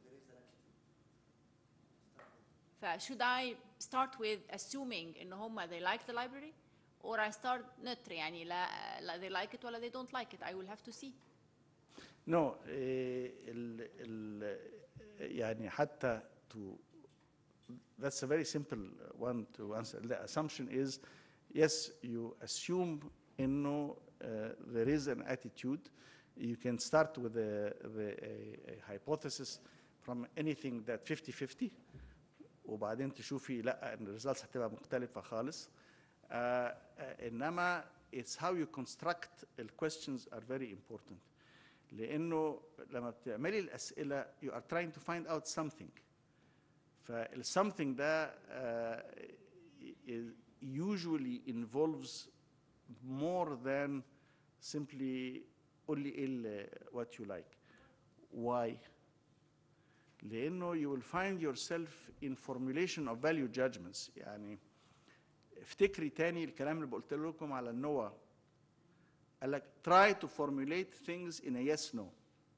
ف should I start with assuming ان هم they like the library or I start neutral يعني لا, لا they like it ولا they don't like it I will have to see No, eh, ال ال يعني حتى to that's a very simple one to answer. The assumption is yes, you assume إنه uh, there is an attitude. You can start with a, the, a, a hypothesis from anything that 50-50 وبعدين تشوفي لا ان الريزلتس هتبقى مختلفة خالص. Uh, uh, انما it's how you construct the questions are very important. لانه لما بتعملي الاسئله you are trying to find out something فال something ده uh, is- usually involves more than simply قول لي ايه ال- what you like why لانه you will find yourself in formulation of value judgments يعني افتكري تاني الكلام اللي قلت لكم على النوع قال لك try to formulate things in a yes no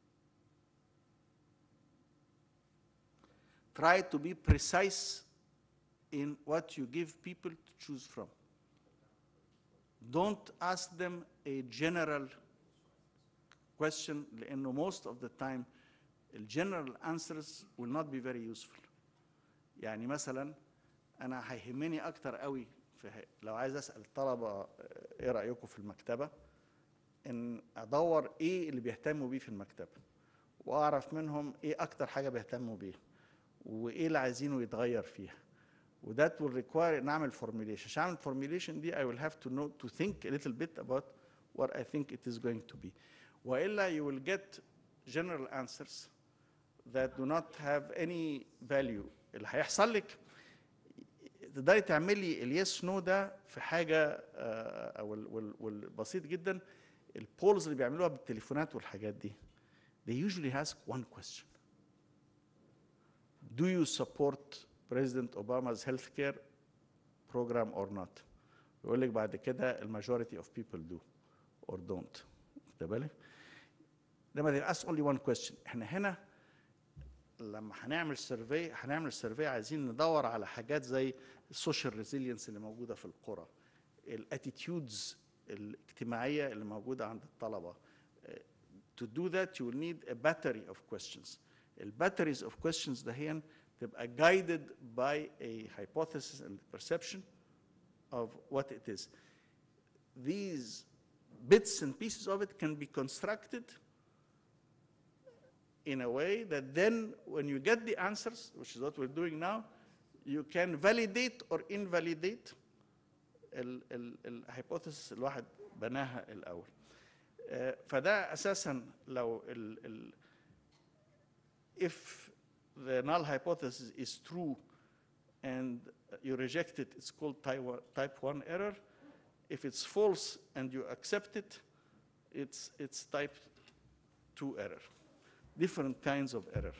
try to be precise in what you give people to choose from don't ask them a general question لانه most of the time the general answers will not be very useful يعني مثلا انا هيهمني اكتر قوي في لو عايز اسال الطلبه آه، ايه رايكم في المكتبه ان ادور ايه اللي بيهتموا بيه في المكتبه واعرف منهم ايه اكتر حاجه بيهتموا بيها وايه اللي عايزينه يتغير فيها وذات will require ان اعمل formulation عشان اعمل formulation دي I will have to know to think a little bit about what I think it is going to be والا you will get general answers that do not have any value اللي هيحصل لك تقدري تعملي اليس نو ده في حاجه آه، او ال- وال- والبسيط جدا البولز اللي بيعملوها بالتليفونات والحاجات دي they usually ask one question do you support President Obama's healthcare program or not يقول لك بعد كده الماجوريتي اوف people do or don't واخد بالك لما they ask only one question احنا هنا لما هنعمل سيرفي هنعمل سيرفي عايزين ندور على حاجات زي السوشيال ريزيلينس اللي موجوده في القرى الاتيتيودز الاجتماعيه اللي موجوده عند الطلبه Eh, to do that you will need a battery of questions الباتريز of questions دهيا تبقى guided by a hypothesis and perception of what it is these bits and pieces of it can be constructed in a way that then when you get the answers, which is what we're doing now, you can validate or invalidate ال- ال- الهيبوثيسيس الواحد بناها الاول آه، فده اساسا لو ال ال if the null hypothesis is true and you reject it it's called type one- type 1 error if it's false and you accept it it's it's type 2 error different kinds of error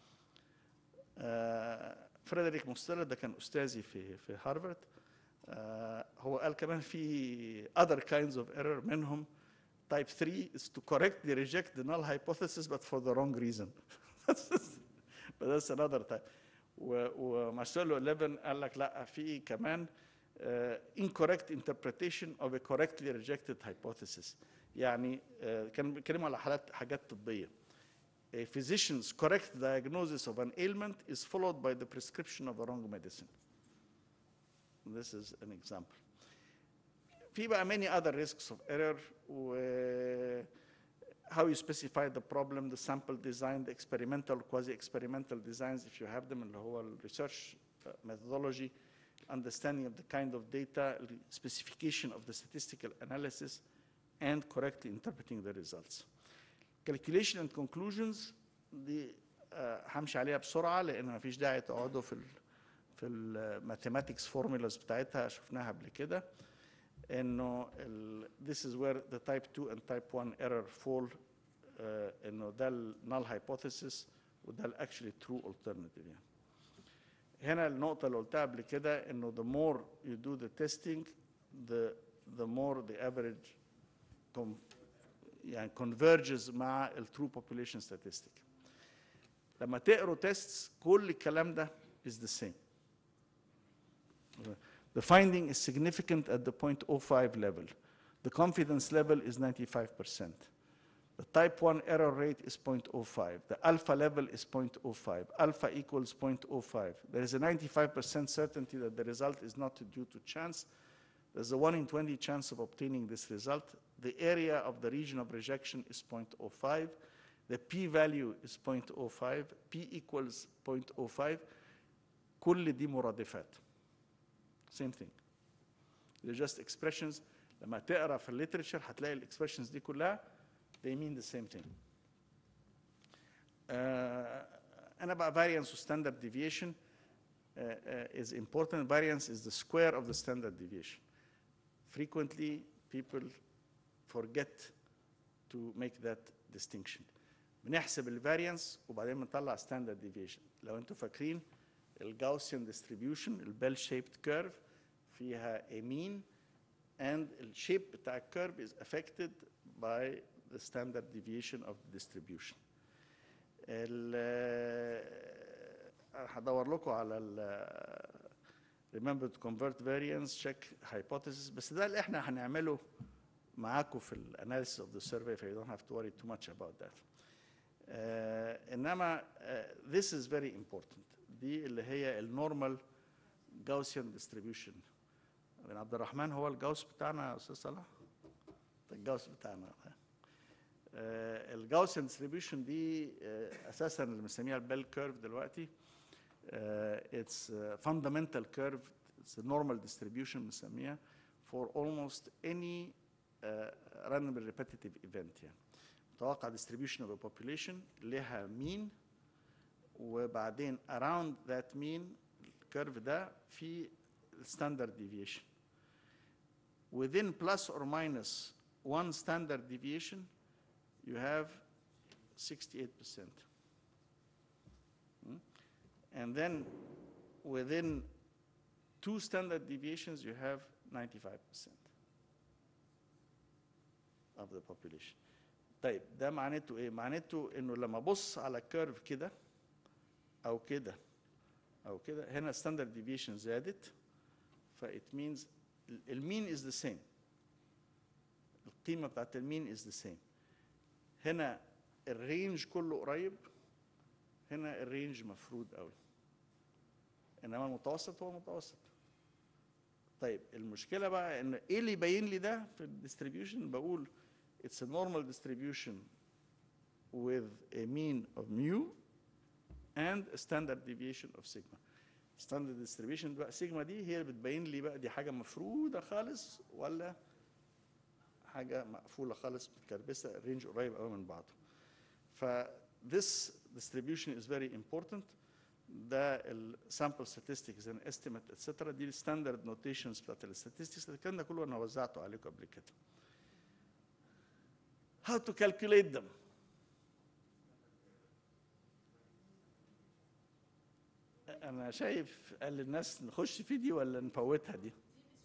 آه، فريدريك موستيلر ده كان استاذي في في هارفارد آه، هو قال كمان في other kinds of error منهم type 3 is to correctly reject the null hypothesis but for the wrong reason but that's another type و- ومارسيلو 11 قال لك لا في كمان آه، incorrect interpretation of a correctly rejected hypothesis يعني آه، كانوا بيتكلموا على حالات حاجات طبيه a physician's correct diagnosis of an ailment is followed by the prescription of a wrong medicine. This is an example. في بقى many other risks of error و how you specify the problem, the sample design, the experimental, quasi-experimental designs if you have them اللي هو ال research uh, methodology, understanding of the kind of data, specification of the statistical analysis, and correctly interpreting the results. calculation and conclusions دي آه، همشي عليها بسرعه لان ما فيش داعي تقعدوا في ال في الماثيماتكس فورمولاز بتاعتها شفناها قبل كده انه ال- this is where the type 2 and type 1 error fall آه، انه ده النال هايبوثيسيس وده الاكشلي ترو alternative يعني هنا النقطة اللي قلتها قبل كده انه the more you do the testing the the more the average com يعني converges مع ال true population statistic لما تقروا tests كل الكلام ده is the same The finding is significant at the 0.05 level. The confidence level is 95%. The type 1 error rate is 0.05. The alpha level is 0.05. Alpha equals 0.05. There is a 95% certainty that the result is not due to chance. There's a 1 in 20 chance of obtaining this result. The area of the region of rejection is 0.05. The p-value is 0.05. p equals 0.05. كل دي مرادفات. Same thing. They're just expressions. لما تقرا في الليترشر هتلاقي الاكسبريشنز دي كلها they mean the same thing. آه، انا بقى variance و standard deviation uh, uh, is important. Variance is the square of the standard deviation. Frequently, people forget to make that distinction. بنحسب الفاريانس وبعدين بنطلع standard deviation. لو انتوا فاكرين الجاوسيان distribution البيل shaped curve فيها a mean and الشيب بتاع الكيرف is affected by the standard deviation of the distribution. ال- هدور لكم على ال remember to convert variance check hypothesis بس ده اللي احنا هنعمله معاكم في الاناليسيس of the survey so you don't have to worry too much about that. آه، انما آه، this is very important دي اللي هي النورمال جاوسيان ديستريبيوشن بن عبد الرحمن هو الجاوس بتاعنا يا استاذ صلاح ده الجاوس بتاعنا آه، الجاوسيان ديستريبيوشن دي آه، اساسا اللي بنسميها البيل كيرف دلوقتي اتس فاندامنتال كيرف اتس نورمال ديستريبيوشن بنسميها for almost any uh, random repetitive event يعني متوقع distribution of a population لها mean وبعدين around that mean الكيرف ده في standard deviation within plus or minus one standard deviation you have 68%. Hmm? And then within two standard deviations you have 95% of the population. طيب ده معناته ايه؟ معناته انه لما ابص على الكيرف كده او كده او كده هنا standard deviation زادت ف it means المين is the same القيمة بتاعت المين is the same هنا الرينج كله قريب هنا الرينج مفرود قوي انما المتوسط هو المتوسط طيب المشكله بقى ان ايه اللي يبين لي ده في الديستريبيوشن بقول it's a normal distribution with a mean of mu and a standard deviation of sigma standard distribution بقى سيجما دي هي اللي بتبين لي بقى دي حاجه مفروده خالص ولا حاجه مقفوله خالص متكربسه الرينج قريب قوي من بعضه ف this distribution is very important ده ال sample statistics and estimate etc دي الستاندرد نوتيشنز بتاعت الستاتستكس الكلام ده كله انا وزعته عليكم قبل كده how to calculate them انا شايف قال للناس نخش في دي ولا نفوتها دي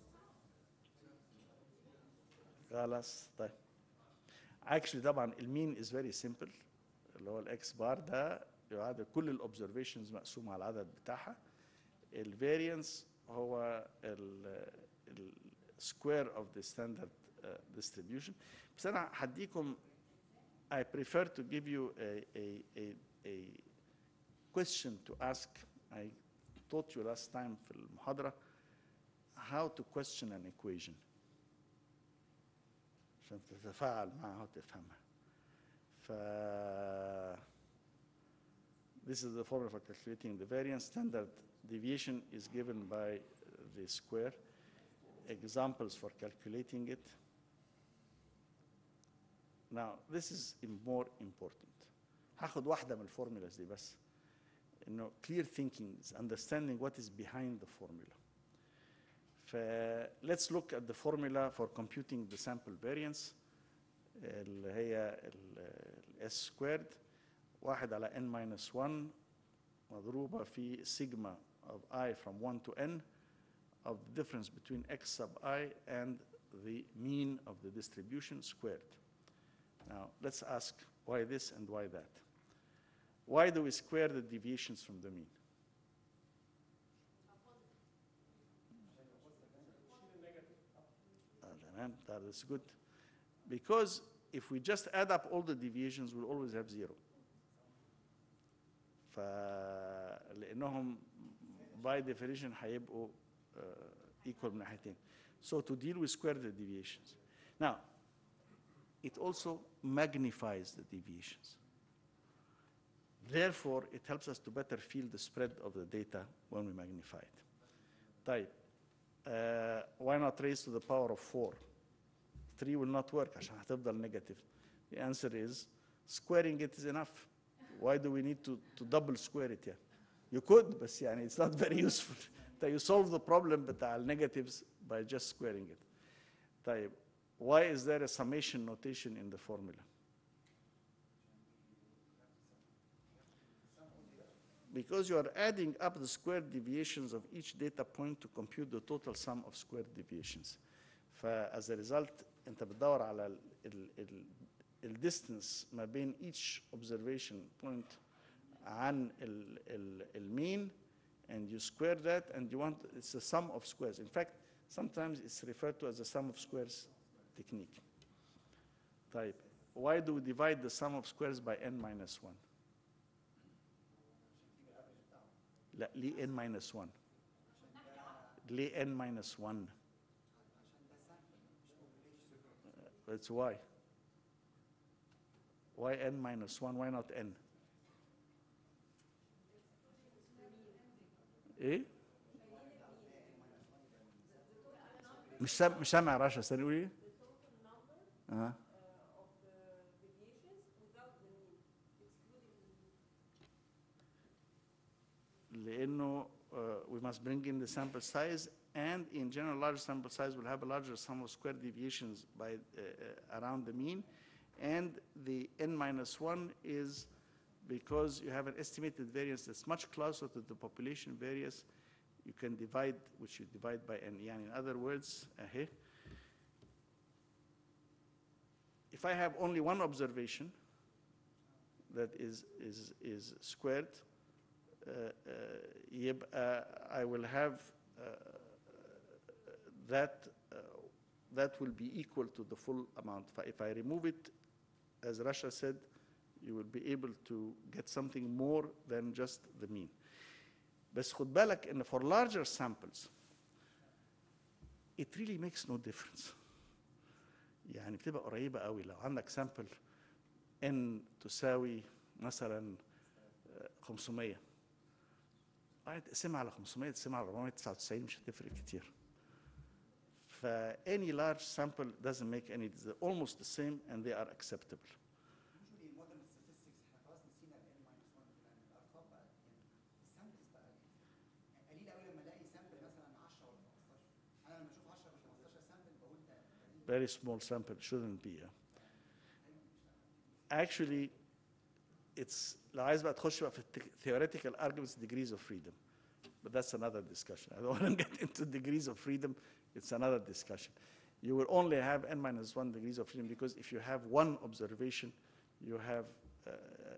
خلاص طيب actually طبعا المين is very simple اللي هو الاكس بار ده يعادل كل الاوبزرفيشنز مقسومه على العدد بتاعها الفاريانس هو السكوير اوف ذا ستاندرد distribution بس انا هديكم I prefer to give you a, a, a, a question to ask I taught you last time في المحاضرة how to question an equation عشان تتفاعل معها وتفهمها ف This is the formula for calculating the variance. Standard deviation is given by the square. Examples for calculating it. Now, this is im- more important. هاخد واحدة من الفورمولاز دي بس. إنه clear thinking is understanding what is behind the formula. ف let's look at the formula for computing the sample variance اللي هي ال s squared واحد على n minus 1 مضروبة في sigma of i from 1 to n of the difference between x sub i and the mean of the distribution squared. Now, let's ask why this and why that. Why do we square the deviations from the mean? Ah, تمام, That is good. Because if we just add up all the deviations, we'll always have zero. فلأنهم by definition هيبقوا uh, equal من ناحيتين. So to deal with square the deviations. Now, it also magnifies the deviations. Therefore, it helps us to better feel the spread of the data when we magnify it. طيب, uh, why not raise to the power of 4? 3 will not work عشان هتفضل negative. The answer is squaring it is enough. Why do we need to, to double square it? Yeah? You could, بس يعني it's not very useful. that you solve the problem بتاع negatives by just squaring it. طيب, why is there a summation notation in the formula? Because you are adding up the squared deviations of each data point to compute the total sum of squared deviations. فas a result انت بتدور على ال ال ال ال distance ما بين each observation point عن ال ال المين and you square that and you want it's a sum of squares. In fact, sometimes it's referred to as a sum of squares technique. طيب, why do we divide the sum of squares by n minus 1? لا ليه n minus 1 ليه n minus 1 that's why why n minus 1 why not n ايه مش سامع مش سامع رشا استني قولي ايه اه لانه uh, we must bring in the sample size and in general large sample size will have a larger sum of square deviations by uh, uh, around the mean and the n minus 1 is because you have an estimated variance that's much closer to the population variance you can divide which you divide by n يعني in other words اهي if I have only one observation that is is is squared uh, uh, يبقى I will have uh, that uh, that will be equal to the full amount. If I remove it, as Rasha said, you will be able to get something more than just the mean. بس خد بالك ان for larger samples it really makes no difference. يعني بتبقى قريبة قوي لو عندك سامبل n تساوي مثلا 500 قاعد تقسمها على 500 تقسمها على 499 مش هتفرق كتير. ف any large sample doesn't make any they're almost the same and they are acceptable. usually modern statistics احنا خلاص نسينا ال n minus 1 لان الارقام بقى يعني السامبلز بقى يعني قليل قوي لما الاقي سامبل مثلا 10 ولا 15 انا لما اشوف 10 ولا 15 سامبل بقول ده ده Very small sample shouldn't be. yeah. Actually, it's لو عايز بقى تخش بقى في الت- theoretical arguments degrees of freedom. But that's another discussion. I don't want to get into degrees of freedom. It's another discussion. You will only have n minus 1 degrees of freedom because if you have one observation, you have uh, uh,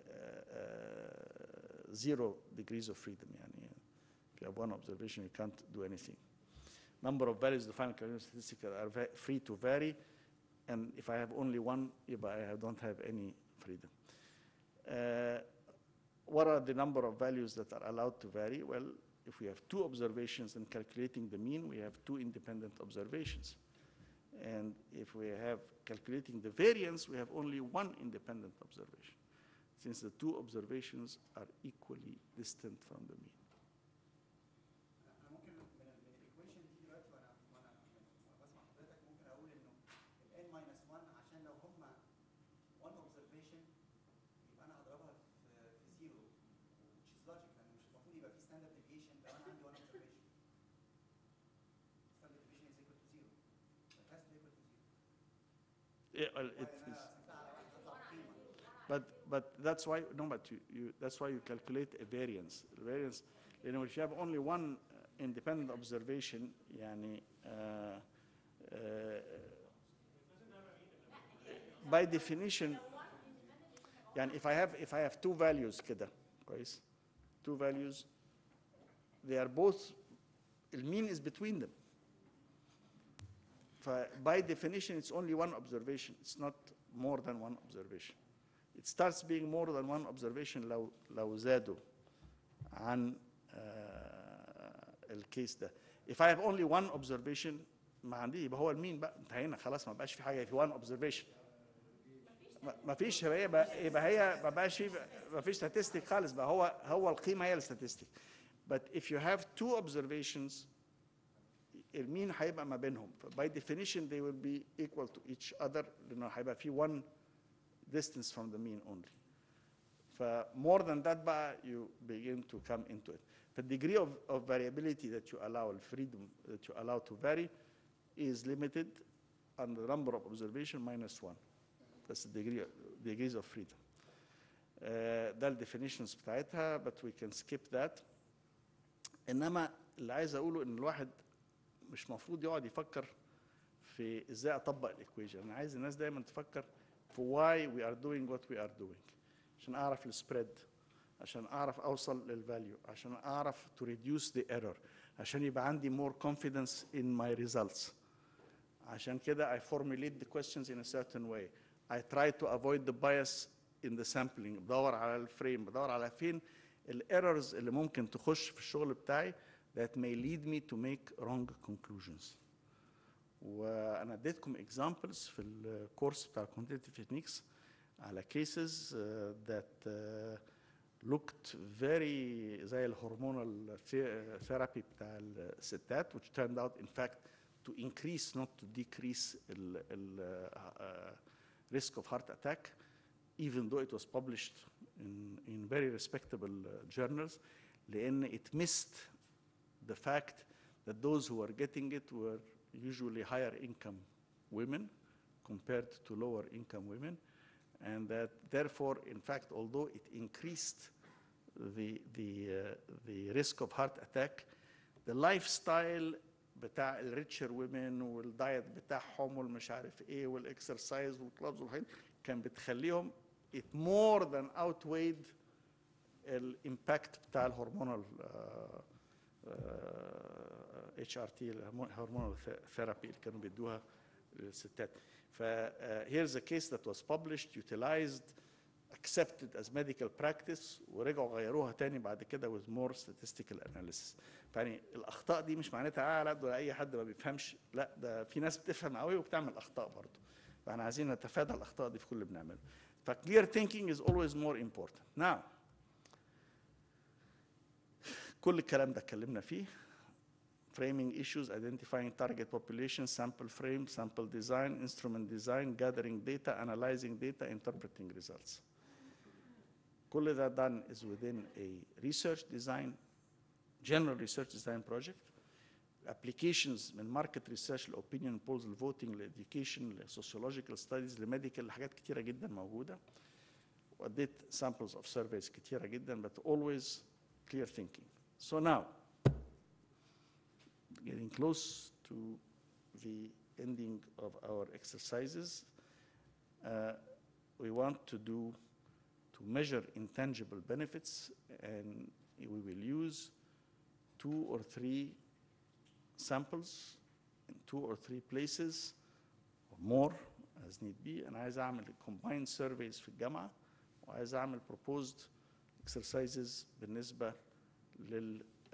uh, zero degrees of freedom. يعني if you have one observation, you can't do anything. Number of values defined in statistical are va- free to vary. And if I have only one, يبقى I don't have any freedom. Uh, what are the number of values that are allowed to vary? Well, if we have two observations and calculating the mean, we have two independent observations. And if we have calculating the variance, we have only one independent observation, since the two observations are equally distant from the mean. انا ممكن من ال- من الايكويشن دي دلوقتي وانا وانا وانا بسمع حضرتك ممكن اقول انه ال n minus 1 عشان لو هم one observation يبقى انا هضربها في في زيرو which is logic لان مش المفروض يبقى في standard deviation لو انا عندي one observation. standard deviation is equal to zero. It has to be equal to zero. Yeah, well, it ولا is- انا قسمتها على واحد هطلع بقيمه. But, but that's why, no, but you, you, that's why you calculate a variance. Variance, you know, if you have only one uh, independent observation, يعني, uh, uh, by definition, يعني if I have, if I have two values كده, كويس? Two values, they are both, the mean is between them. ف- by definition, it's only one observation. It's not more than one observation. It starts being more than one observation لو لو زادوا عن آه، الكيس ده. If I have only one observation ما عندي يبقى هو المين بقى انتهينا خلاص ما بقاش في حاجه في one observation. ما- ما فيش يبقى يبقى, يبقى هي ما بقاش في ما فيش statistic خالص بقى هو هو القيمه هي الستاتستيك. But if you have two observations المين هيبقى ما بينهم by definition they will be equal to each other لانه هيبقى في one distance from the mean only ف more than that بقى you begin to come into it the degree of, of variability that you allow the freedom that you allow to vary is limited on the number of observation minus one that's the degree degrees of freedom uh, ده ال definitions بتاعتها but we can skip that انما اللي عايز اقوله ان الواحد مش مفروض يقعد يفكر في ازاي اطبق الايكويشن انا عايز الناس دايما تفكر في why we are doing what we are doing عشان اعرف السبريد عشان اعرف اوصل للفاليو عشان اعرف to reduce the error عشان يبقى عندي more confidence in my results عشان كده I formulate the questions in a certain way I try to avoid the bias in the sampling بدور على الفريم بدور على فين الايرورز اللي ممكن تخش في الشغل بتاعي that may lead me to make wrong conclusions وانا اديتكم examples في الكورس بتاع quantitative techniques على cases uh, that uh, looked very زي الهرمونال ثيرابي بتاع الستات which turned out in fact to increase not to decrease ال, ال, uh, risk of heart attack even though it was published in, in very respectable uh, journals لأن it missed the fact that those who were getting it were usually higher income women compared to lower income women and that therefore in fact although it increased the, the, uh, the risk of heart attack the lifestyle بتاع الريتشر women والدايت بتاعهم والمش عارف ايه والاكسرسايز والكلابز والحاجات كان بتخليهم it more than outweighed الامباكت بتاع الهرمونال اتش ار تي الهرمونال ثيرابي اللي كانوا بيدوها للستات ف uh, here's a case that was published utilized accepted as medical practice ورجعوا غيروها تاني بعد كده with more statistical analysis يعني الاخطاء دي مش معناتها اعلى ولا اي حد ما بيفهمش لا ده في ناس بتفهم قوي وبتعمل اخطاء برضه فاحنا عايزين نتفادى الاخطاء دي في كل اللي بنعمله ف clear thinking is always more important now كل الكلام ده اتكلمنا فيه framing issues, identifying target population, sample frame, sample design, instrument design, gathering data, analyzing data, interpreting results. كل ده done is within a research design, general research design project. applications من market research opinion polls voting education sociological studies لميديكال لحاجات كتيرة جدا موجودة واديت samples of surveys كتيرة جدا but always clear thinking. So now getting close to the ending of our exercises, uh, we want to do, to measure intangible benefits, and we will use two or three samples in two or three places, or more as need be, and عايز أعمل combined surveys في الجامعة, وعايز أعمل proposed exercises بالنسبة لل uh,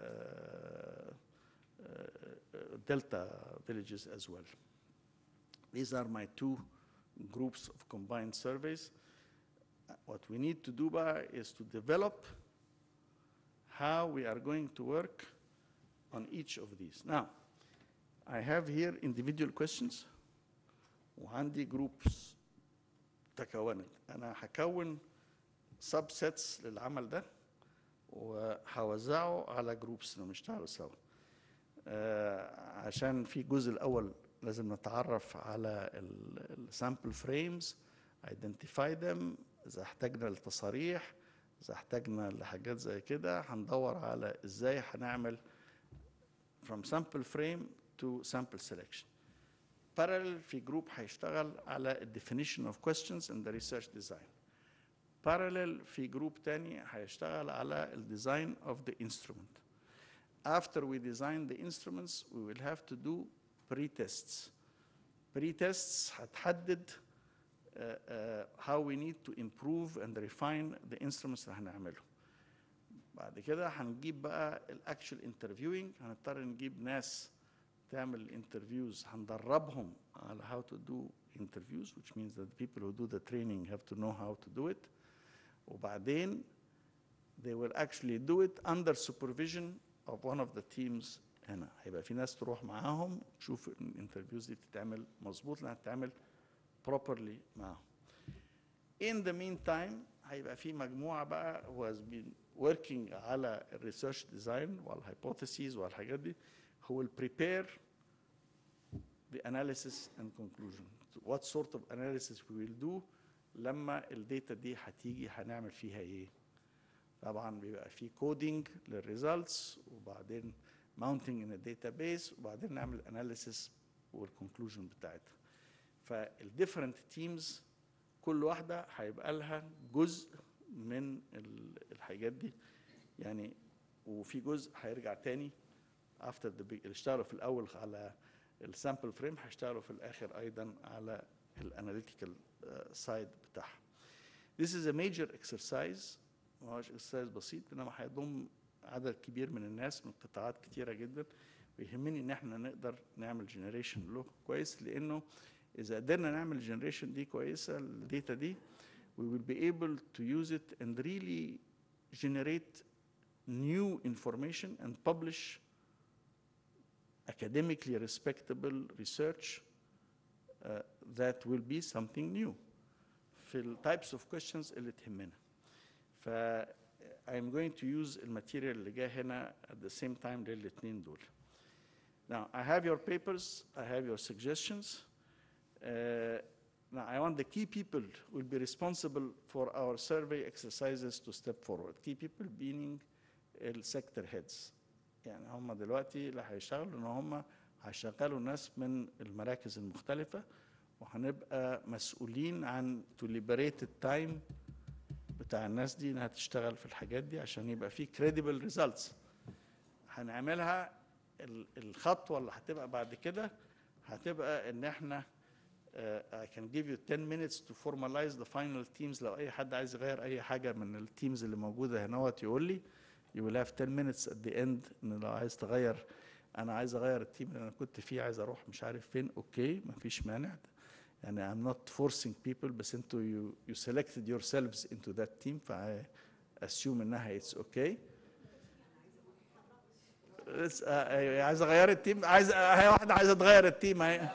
delta villages as well. These are my two groups of combined surveys. Uh, What we need to do بقى is to develop how we are going to work on each of these. Now, I have here individual questions وعندي groups تكونت. أنا هكون subsets للعمل ده وهوزعه على جروبس نشتغلوا سوا. آه، عشان في الجزء الاول لازم نتعرف على السامبل فريمز identify them اذا احتاجنا لتصاريح اذا احتاجنا لحاجات زي كده هندور على ازاي هنعمل from sample frame to sample selection parallel في جروب هيشتغل على ال definition of questions and the research design parallel في جروب تاني هيشتغل على ال design of the instrument after we design the instruments we will have to do pre-tests pre-tests هتحدد uh, uh, how we need to improve and refine the instruments اللي هنعمله بعد كده هنجيب بقى الاكشن انترفيوينج هنضطر نجيب ناس تعمل الانترفيوز هندربهم على how to do interviews which means that the people who do the training have to know how to do it وبعدين they will actually do it under supervision of one of the teams هنا هيبقى في ناس تروح معاهم تشوف الانترفيوز دي بتتعمل مظبوط لانها بتتعمل properly معاهم in the meantime هيبقى في مجموعة بقى who has been working على الريسيرش ديزاين والهايبوثيسيز والحاجات دي who will prepare the analysis and conclusion what sort of analysis we will do لما الداتا دي هتيجي هنعمل فيها ايه طبعا بيبقى في كودينج للريزلتس وبعدين mounting in a database وبعدين نعمل analysis والكونكلوجن بتاعتها فالديفرنت تيمز كل واحده هيبقى لها جزء من ال- الحاجات دي يعني وفي جزء هيرجع تاني افتر ذا اللي اشتغلوا في الاول على السامبل فريم هيشتغلوا في الاخر ايضا على الاناليتيكال سايد بتاعها This is a major exercise ما هوش exercise بسيط انما هيضم عدد كبير من الناس من قطاعات كتيره جدا ويهمني ان احنا نقدر نعمل جنريشن له كويس لانه اذا قدرنا نعمل جنريشن دي كويسه الداتا دي we will be able to use it and really generate new information and publish academically respectable research uh, that will be something new في ال types of questions اللي تهمنا ف I'm going to use الماتيريال اللي جاي هنا at the same time للاتنين دول Now, I have your papers, I have your suggestions. Uh, now, I want the key people will be responsible for our survey exercises to step forward. Key people meaning ال sector heads. يعني هم دلوقتي اللي هيشتغلوا ان هم هيشغلوا ناس من المراكز المختلفة وهنبقى مسؤولين عن to liberate the time بتاع الناس دي انها تشتغل في الحاجات دي عشان يبقى في credible results. هنعملها ال- الخطوة اللي هتبقى بعد كده هتبقى ان احنا uh, I can give you 10 minutes to formalize the final teams لو اي حد عايز يغير اي حاجة من التيمز اللي موجودة هنا يقول لي you will have 10 minutes at the end ان لو عايز تغير انا عايز اغير التيم اللي انا كنت فيه عايز اروح مش عارف فين اوكي مفيش مانع يعني I'm not forcing people بس انتوا you, you selected yourselves into that team ف I assume انها it's okay بس آه، عايز اغير التيم عايز هي واحده عايزه تغير التيم اهي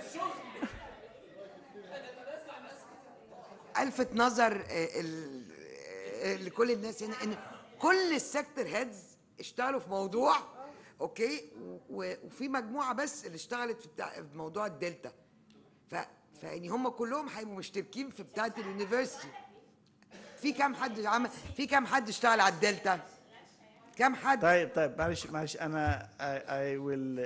الفت نظر آه، ال- آه، لكل الناس هنا ان كل السيكتور هيدز اشتغلوا في موضوع اوكي و- وفي مجموعه بس اللي اشتغلت في بتاع في موضوع الدلتا ف فيعني هم كلهم هيبقوا مشتركين في بتاعه اليونيفرسيتي في كام حد عمل في كام حد اشتغل على الدلتا كام حد طيب طيب معلش معلش انا I, I will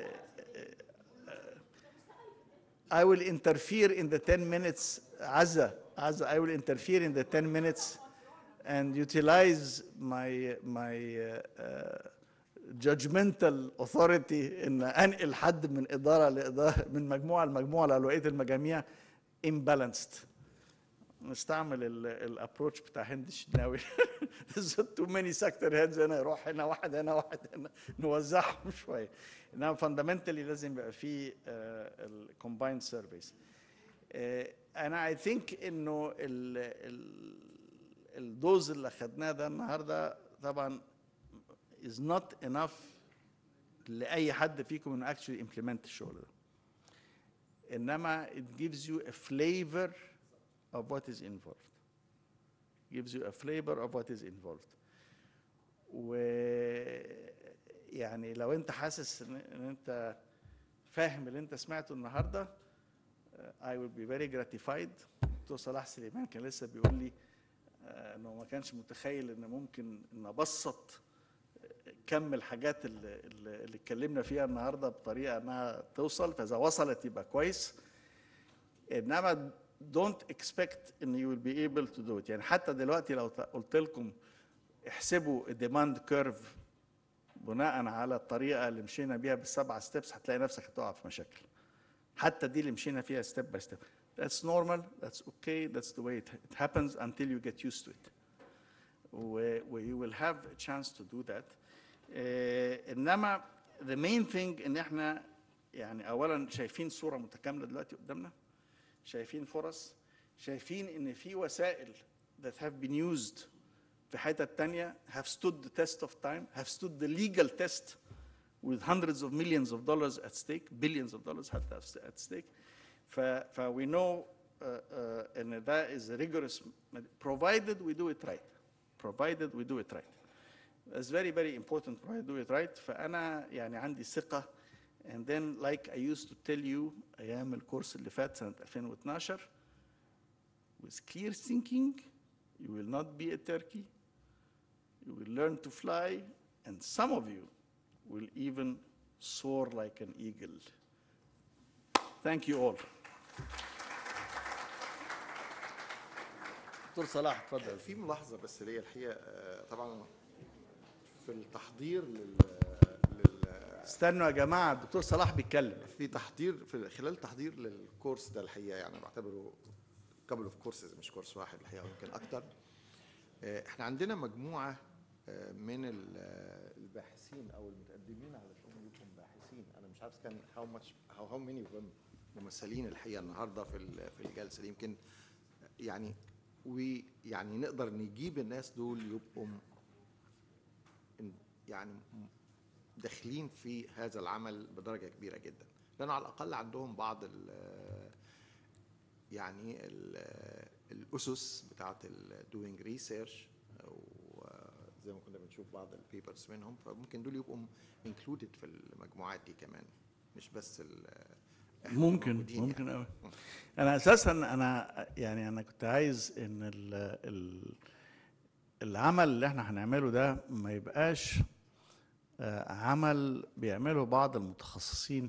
I will interfere in the 10 minutes عزة عزة I will interfere in the 10 minutes and utilize my my uh, uh, judgmental authority ان انقل حد من اداره لاداره من مجموعه لمجموعه لو لقيت المجاميع imbalanced نستعمل الابروتش بتاع هند الشناوي There's too many sector heads هنا يروح هنا واحد هنا واحد هنا نوزعهم شويه انما فاندامنتالي لازم يبقى في الكومبايند سيرفيس انا اي ثينك انه ال ال الدوز اللي خدناه ده النهارده طبعا is not enough لاي حد فيكم انه actually implement الشغل ده انما it gives you a flavor of what is involved gives you a flavor of what is involved و يعني لو انت حاسس ان إن انت فاهم اللي انت سمعته النهارده uh, I will be very gratified دكتور صلاح سليمان كان لسه بيقول لي آه، انه ما كانش متخيل ان ممكن ان ابسط كم الحاجات اللي, اللي اللي اتكلمنا فيها النهارده بطريقه انها توصل فاذا وصلت يبقى كويس انما don't expect ان you will be able to do it يعني حتى دلوقتي لو ت- قلت لكم احسبوا الديماند كيرف بناء على الطريقه اللي مشينا بيها بالسبعه ستيبس هتلاقي نفسك هتقع في مشاكل حتى دي اللي مشينا فيها ستيب باي ستيب that's normal that's okay that's the way it, it happens until you get used to it و و you will have a chance to do that آه، انما the main thing ان احنا يعني اولا شايفين صوره متكامله دلوقتي قدامنا شايفين فرص شايفين ان في وسائل that have been used في حتت تانية have stood the test of time have stood the legal test with hundreds of millions of dollars at stake billions of dollars حتى at stake ف, ف we know uh, uh, ان ده is rigorous provided we do it right provided we do it right It's very very important provided we do it right فأنا يعني عندي ثقة and then like I used to tell you أيام الكورس اللي فات سنة 2012 with clear thinking you will not be a turkey you will learn to fly and some of you will even soar like an eagle thank you all دكتور صلاح اتفضل في ملاحظة بس ليا الحقيقة آه، طبعا في التحضير لل لل استنوا يا جماعه الدكتور صلاح بيتكلم في تحضير في خلال التحضير للكورس ده الحقيقة يعني بعتبره couple اوف كورسز مش كورس واحد الحقيقة يمكن أكتر آه، احنا عندنا مجموعة آه، من ال- آه، الباحثين أو المتقدمين على شؤون يبقوا باحثين أنا مش عارف كان how much how how many of them ممثلين الحقيقة النهاردة في ال- في الجلسة دي يمكن يعني ويعني نقدر نجيب الناس دول يبقوا م- إن- يعني م- داخلين في هذا العمل بدرجة كبيرة جدا لأنه على الأقل عندهم بعض ال يعني ال الأسس بتاعة ال doing research وزي ما كنا بنشوف بعض البيبرز منهم فممكن دول يبقوا included في المجموعات دي كمان مش بس ال إحنا ممكن موجودين ممكن يعني. قوي انا اساسا انا يعني انا كنت عايز ان ال ال العمل اللي احنا هنعمله ده ما يبقاش آه، عمل بيعمله بعض المتخصصين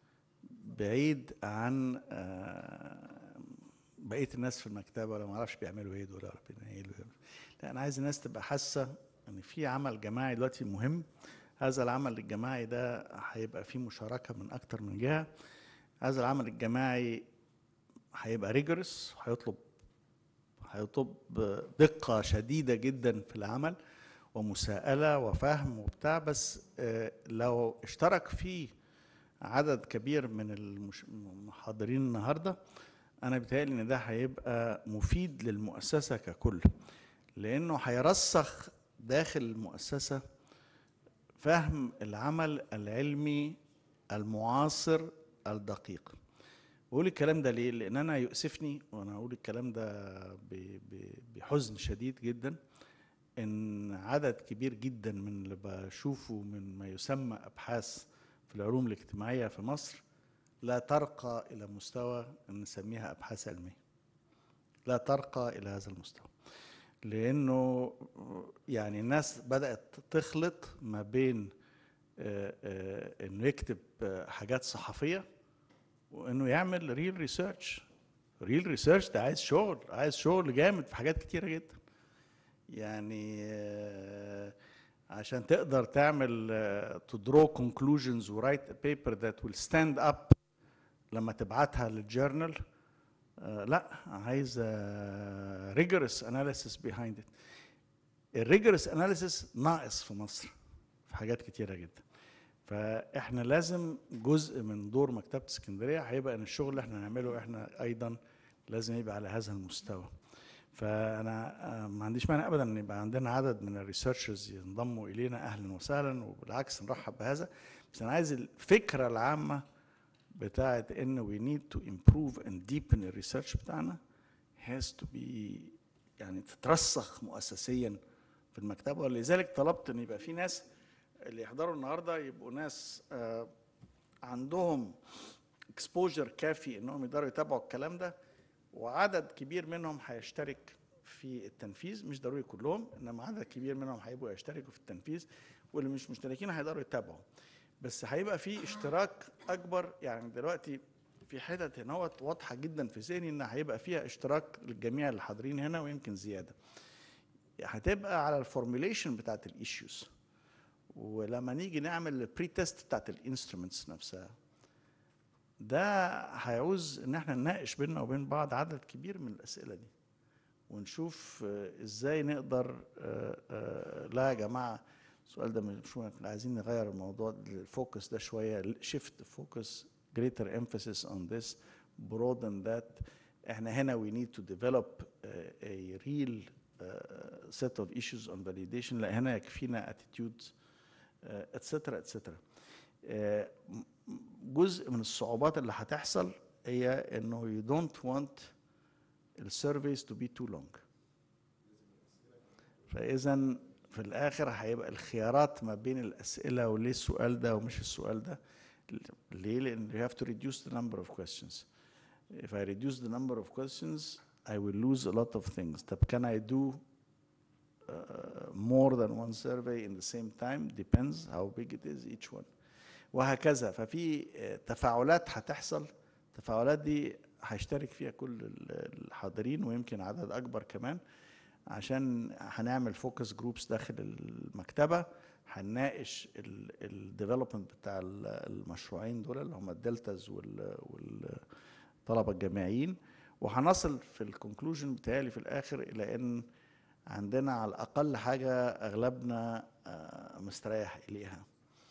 بعيد عن آه، بقيه الناس في المكتبه ولا ما اعرفش بيعملوا ايه دول ولا بينيلوا ايه لا انا عايز الناس تبقى حاسه ان في عمل جماعي دلوقتي مهم هذا العمل الجماعي ده هيبقى فيه مشاركه من اكتر من جهه هذا العمل الجماعي هيبقى ريجورس هيطلب هيطلب دقة شديدة جدا في العمل ومساءلة وفهم وبتاع بس آه، لو اشترك فيه عدد كبير من المش- المحاضرين النهاردة أنا بيتهيألي إن ده هيبقى مفيد للمؤسسة ككل لأنه هيرسخ داخل المؤسسة فهم العمل العلمي المعاصر الدقيق بقول الكلام ده ليه؟ لأن أنا يؤسفني وأنا أقول الكلام ده ب- ب- بحزن شديد جدا إن عدد كبير جدا من اللي بشوفه من ما يسمى أبحاث في العلوم الاجتماعية في مصر لا ترقى إلى مستوى أن نسميها أبحاث علمية لا ترقى إلى هذا المستوى لأنه يعني الناس بدأت تخلط ما بين آه، آه، إنه يكتب آه، حاجات صحفية وانه يعمل ريل ريسيرش ريل ريسيرش ده عايز شغل عايز شغل جامد في حاجات كتيره جدا يعني آه، عشان تقدر تعمل تو درو conclusions ورايت a paper that will stand up لما تبعتها للجورنال آه، لا عايز آه، rigorous analysis behind it الريجرس اناليسيس ناقص في مصر في حاجات كتيره جدا فاحنا لازم جزء من دور مكتبه اسكندريه هيبقى ان الشغل اللي احنا نعمله احنا ايضا لازم يبقى على هذا المستوى فانا آه، ما عنديش مانع ابدا ان يبقى عندنا عدد من الريسيرشرز ينضموا الينا اهلا وسهلا وبالعكس نرحب بهذا بس انا عايز الفكره العامه بتاعت ان we need to improve and deepen الريسيرش بتاعنا has to be يعني تترسخ مؤسسيا في المكتبه ولذلك طلبت ان يبقى في ناس اللي يحضروا النهارده يبقوا ناس آه، عندهم اكسبوجر كافي انهم يقدروا يتابعوا الكلام ده وعدد كبير منهم هيشترك في التنفيذ مش ضروري كلهم انما عدد كبير منهم هيبقوا يشتركوا في التنفيذ واللي مش مشتركين هيقدروا يتابعوا بس هيبقى في اشتراك اكبر يعني دلوقتي في حتت هنا واضحه جدا في ذهني ان هيبقى فيها اشتراك للجميع اللي حاضرين هنا ويمكن زياده هتبقى على الفورميليشن بتاعت الايشوز ولما نيجي نعمل البري تيست بتاعت الانسترومنتس نفسها ده هيعوز ان احنا نناقش بيننا وبين بعض عدد كبير من الاسئله دي ونشوف آه، ازاي نقدر آه، آه، لا يا جماعه السؤال ده مش مهم، احنا عايزين نغير الموضوع الفوكس ده شويه شيفت فوكس greater emphasis on this broaden that احنا هنا we need to develop uh, a real uh, set of issues on validation لا هنا يكفينا attitudes uh, et cetera et cetera uh, م- م- جزء من الصعوبات اللي هتحصل هي انه you don't want السيرفيز to be too long فاذا في الاخر هيبقى الخيارات ما بين الاسئله وليه السؤال ده ومش السؤال ده ليه لان you have to reduce the number of questions if I reduce the number of questions I will lose a lot of things طب can I do uh, more than one survey in the same time depends how big it is each one وهكذا ففي آه، تفاعلات هتحصل التفاعلات دي هيشترك فيها كل ال- الحاضرين ويمكن عدد اكبر كمان عشان هنعمل فوكس جروبس داخل المكتبه هنناقش الديفلوبمنت بتاع ال- المشروعين دول اللي هم الدلتاز والطلبه الجامعيين وهنصل في الكونكلوجن بتاعي في الاخر الى ان عندنا على الاقل حاجه اغلبنا آه، مستريح اليها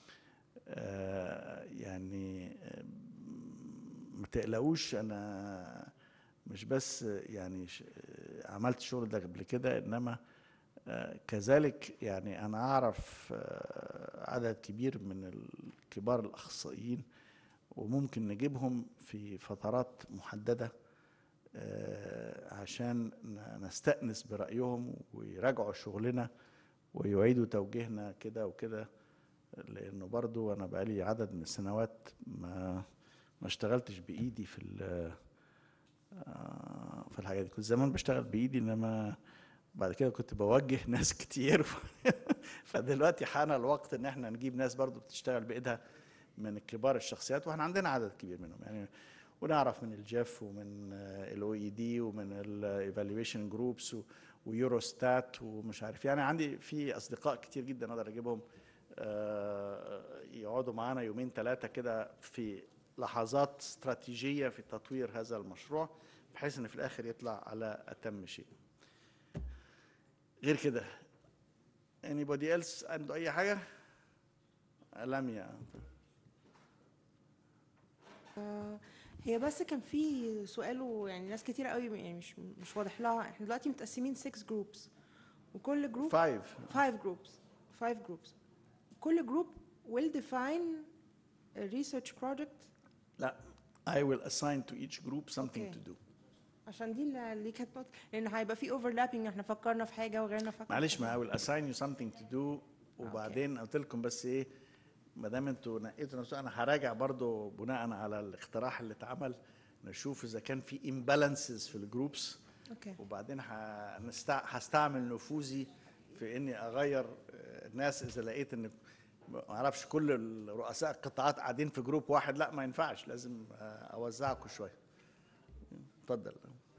آه، يعني آه، ما تقلقوش انا مش بس يعني ش- عملت الشغل ده قبل كده انما آه، كذلك يعني انا اعرف آه، عدد كبير من الكبار الاخصائيين وممكن نجيبهم في فترات محدده آه، عشان ن- نستأنس برأيهم ويراجعوا شغلنا ويعيدوا توجيهنا كده وكده لانه برضو انا بقالي عدد من السنوات ما ما اشتغلتش بايدي في ال- آه، في الحاجات دي كنت زمان بشتغل بايدي انما بعد كده كنت بوجه ناس كتير فدلوقتي حان الوقت ان احنا نجيب ناس برضو بتشتغل بايدها من كبار الشخصيات واحنا عندنا عدد كبير منهم يعني ونعرف من الجيف ومن الاو اي دي ومن الايفالويشن جروبس ويوروستات ومش عارف يعني عندي في اصدقاء كتير جدا اقدر اجيبهم آه، يقعدوا معانا يومين ثلاثه كده في لحظات استراتيجيه في تطوير هذا المشروع بحيث ان في الاخر يطلع على اتم شيء غير كده anybody else عنده اي حاجه لميا هي بس كان في سؤاله يعني ناس كتير قوي يعني مش مش واضح لها احنا دلوقتي متقسمين 6 جروبس وكل جروب فايف 5 جروبس 5 جروبس كل جروب will define a research project لا I will assign to each group something Okay. to do عشان دي اللي اللي كانت نقطة لان هيبقى في overlapping احنا فكرنا في حاجه وغيرنا فكر معلش في ما I حاجة. will assign you something to do وبعدين قلت لكم بس ايه ما دام انتوا نقيتوا نفسكم انا هراجع برضو بناء على الاقتراح اللي اتعمل نشوف اذا كان في imbalances في الجروبس اوكي وبعدين هنستع... هستعمل نفوذي في اني اغير آه، الناس اذا لقيت ان ما اعرفش كل الرؤساء القطاعات قاعدين في جروب واحد لا ما ينفعش لازم آه، اوزعكم شويه اتفضل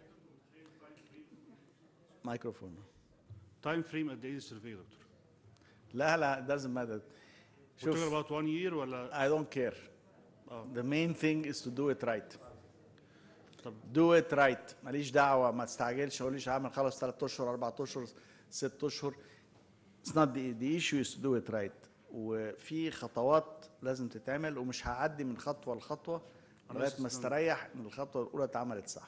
مايكروفون تايم فريم قد ايه السيرفي يا دكتور؟ لا لا doesn't matter We're talking شوف about one year ولا I don't care the main thing is to do it right طب do it right ماليش دعوه ما تستعجلش اقوليش هعمل خلاص 3 اشهر 4 اشهر 6 اشهر it's not the, the issue is to do it right وفي خطوات لازم تتعمل ومش هعدي من خطوه لخطوه لغايه ما استريح ان الخطوه الاولى اتعملت صح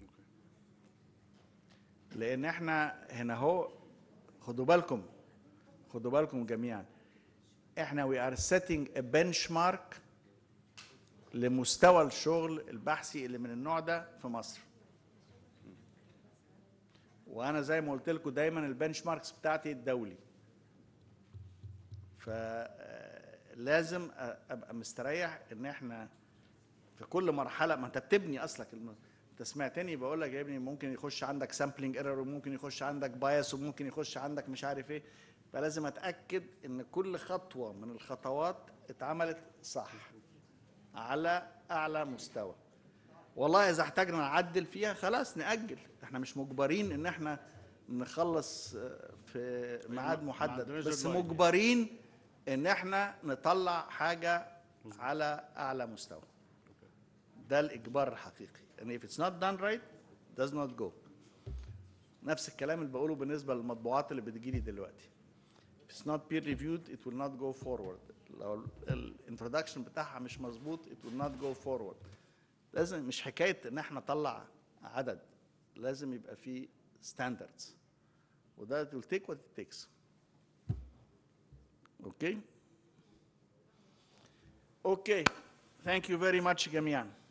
لان احنا هنا اهو خدوا بالكم خدوا بالكم جميعا احنا we are setting a benchmark لمستوى الشغل البحثي اللي من النوع ده في مصر وانا زي ما قلت لكم دايما البنش ماركس بتاعتي الدولي فلازم ابقى مستريح ان احنا في كل مرحله ما انت بتبني اصلك الم- انت سمعتني بقول لك يا ابني ممكن يخش عندك سامبلينج ايرور وممكن يخش عندك بايس وممكن يخش عندك مش عارف ايه فلازم اتاكد ان كل خطوه من الخطوات اتعملت صح على اعلى مستوى والله اذا احتاجنا نعدل فيها خلاص ناجل احنا مش مجبرين ان احنا نخلص آه، في ميعاد ما- ما محدد عندناش بس deadline. مجبرين ان احنا نطلع حاجه على اعلى مستوى ده الاجبار الحقيقي and if it's not done right does not go نفس الكلام اللي بقوله بالنسبه للمطبوعات اللي بتجيلي دلوقتي if it's not peer reviewed it will not go forward لو الانترودكشن بتاعها مش مظبوط it will not go forward لازم مش حكايه ان احنا نطلع عدد لازم يبقى في standards وده it will take what it takes اوكي اوكي ثانك يو فيري ماتش جميعا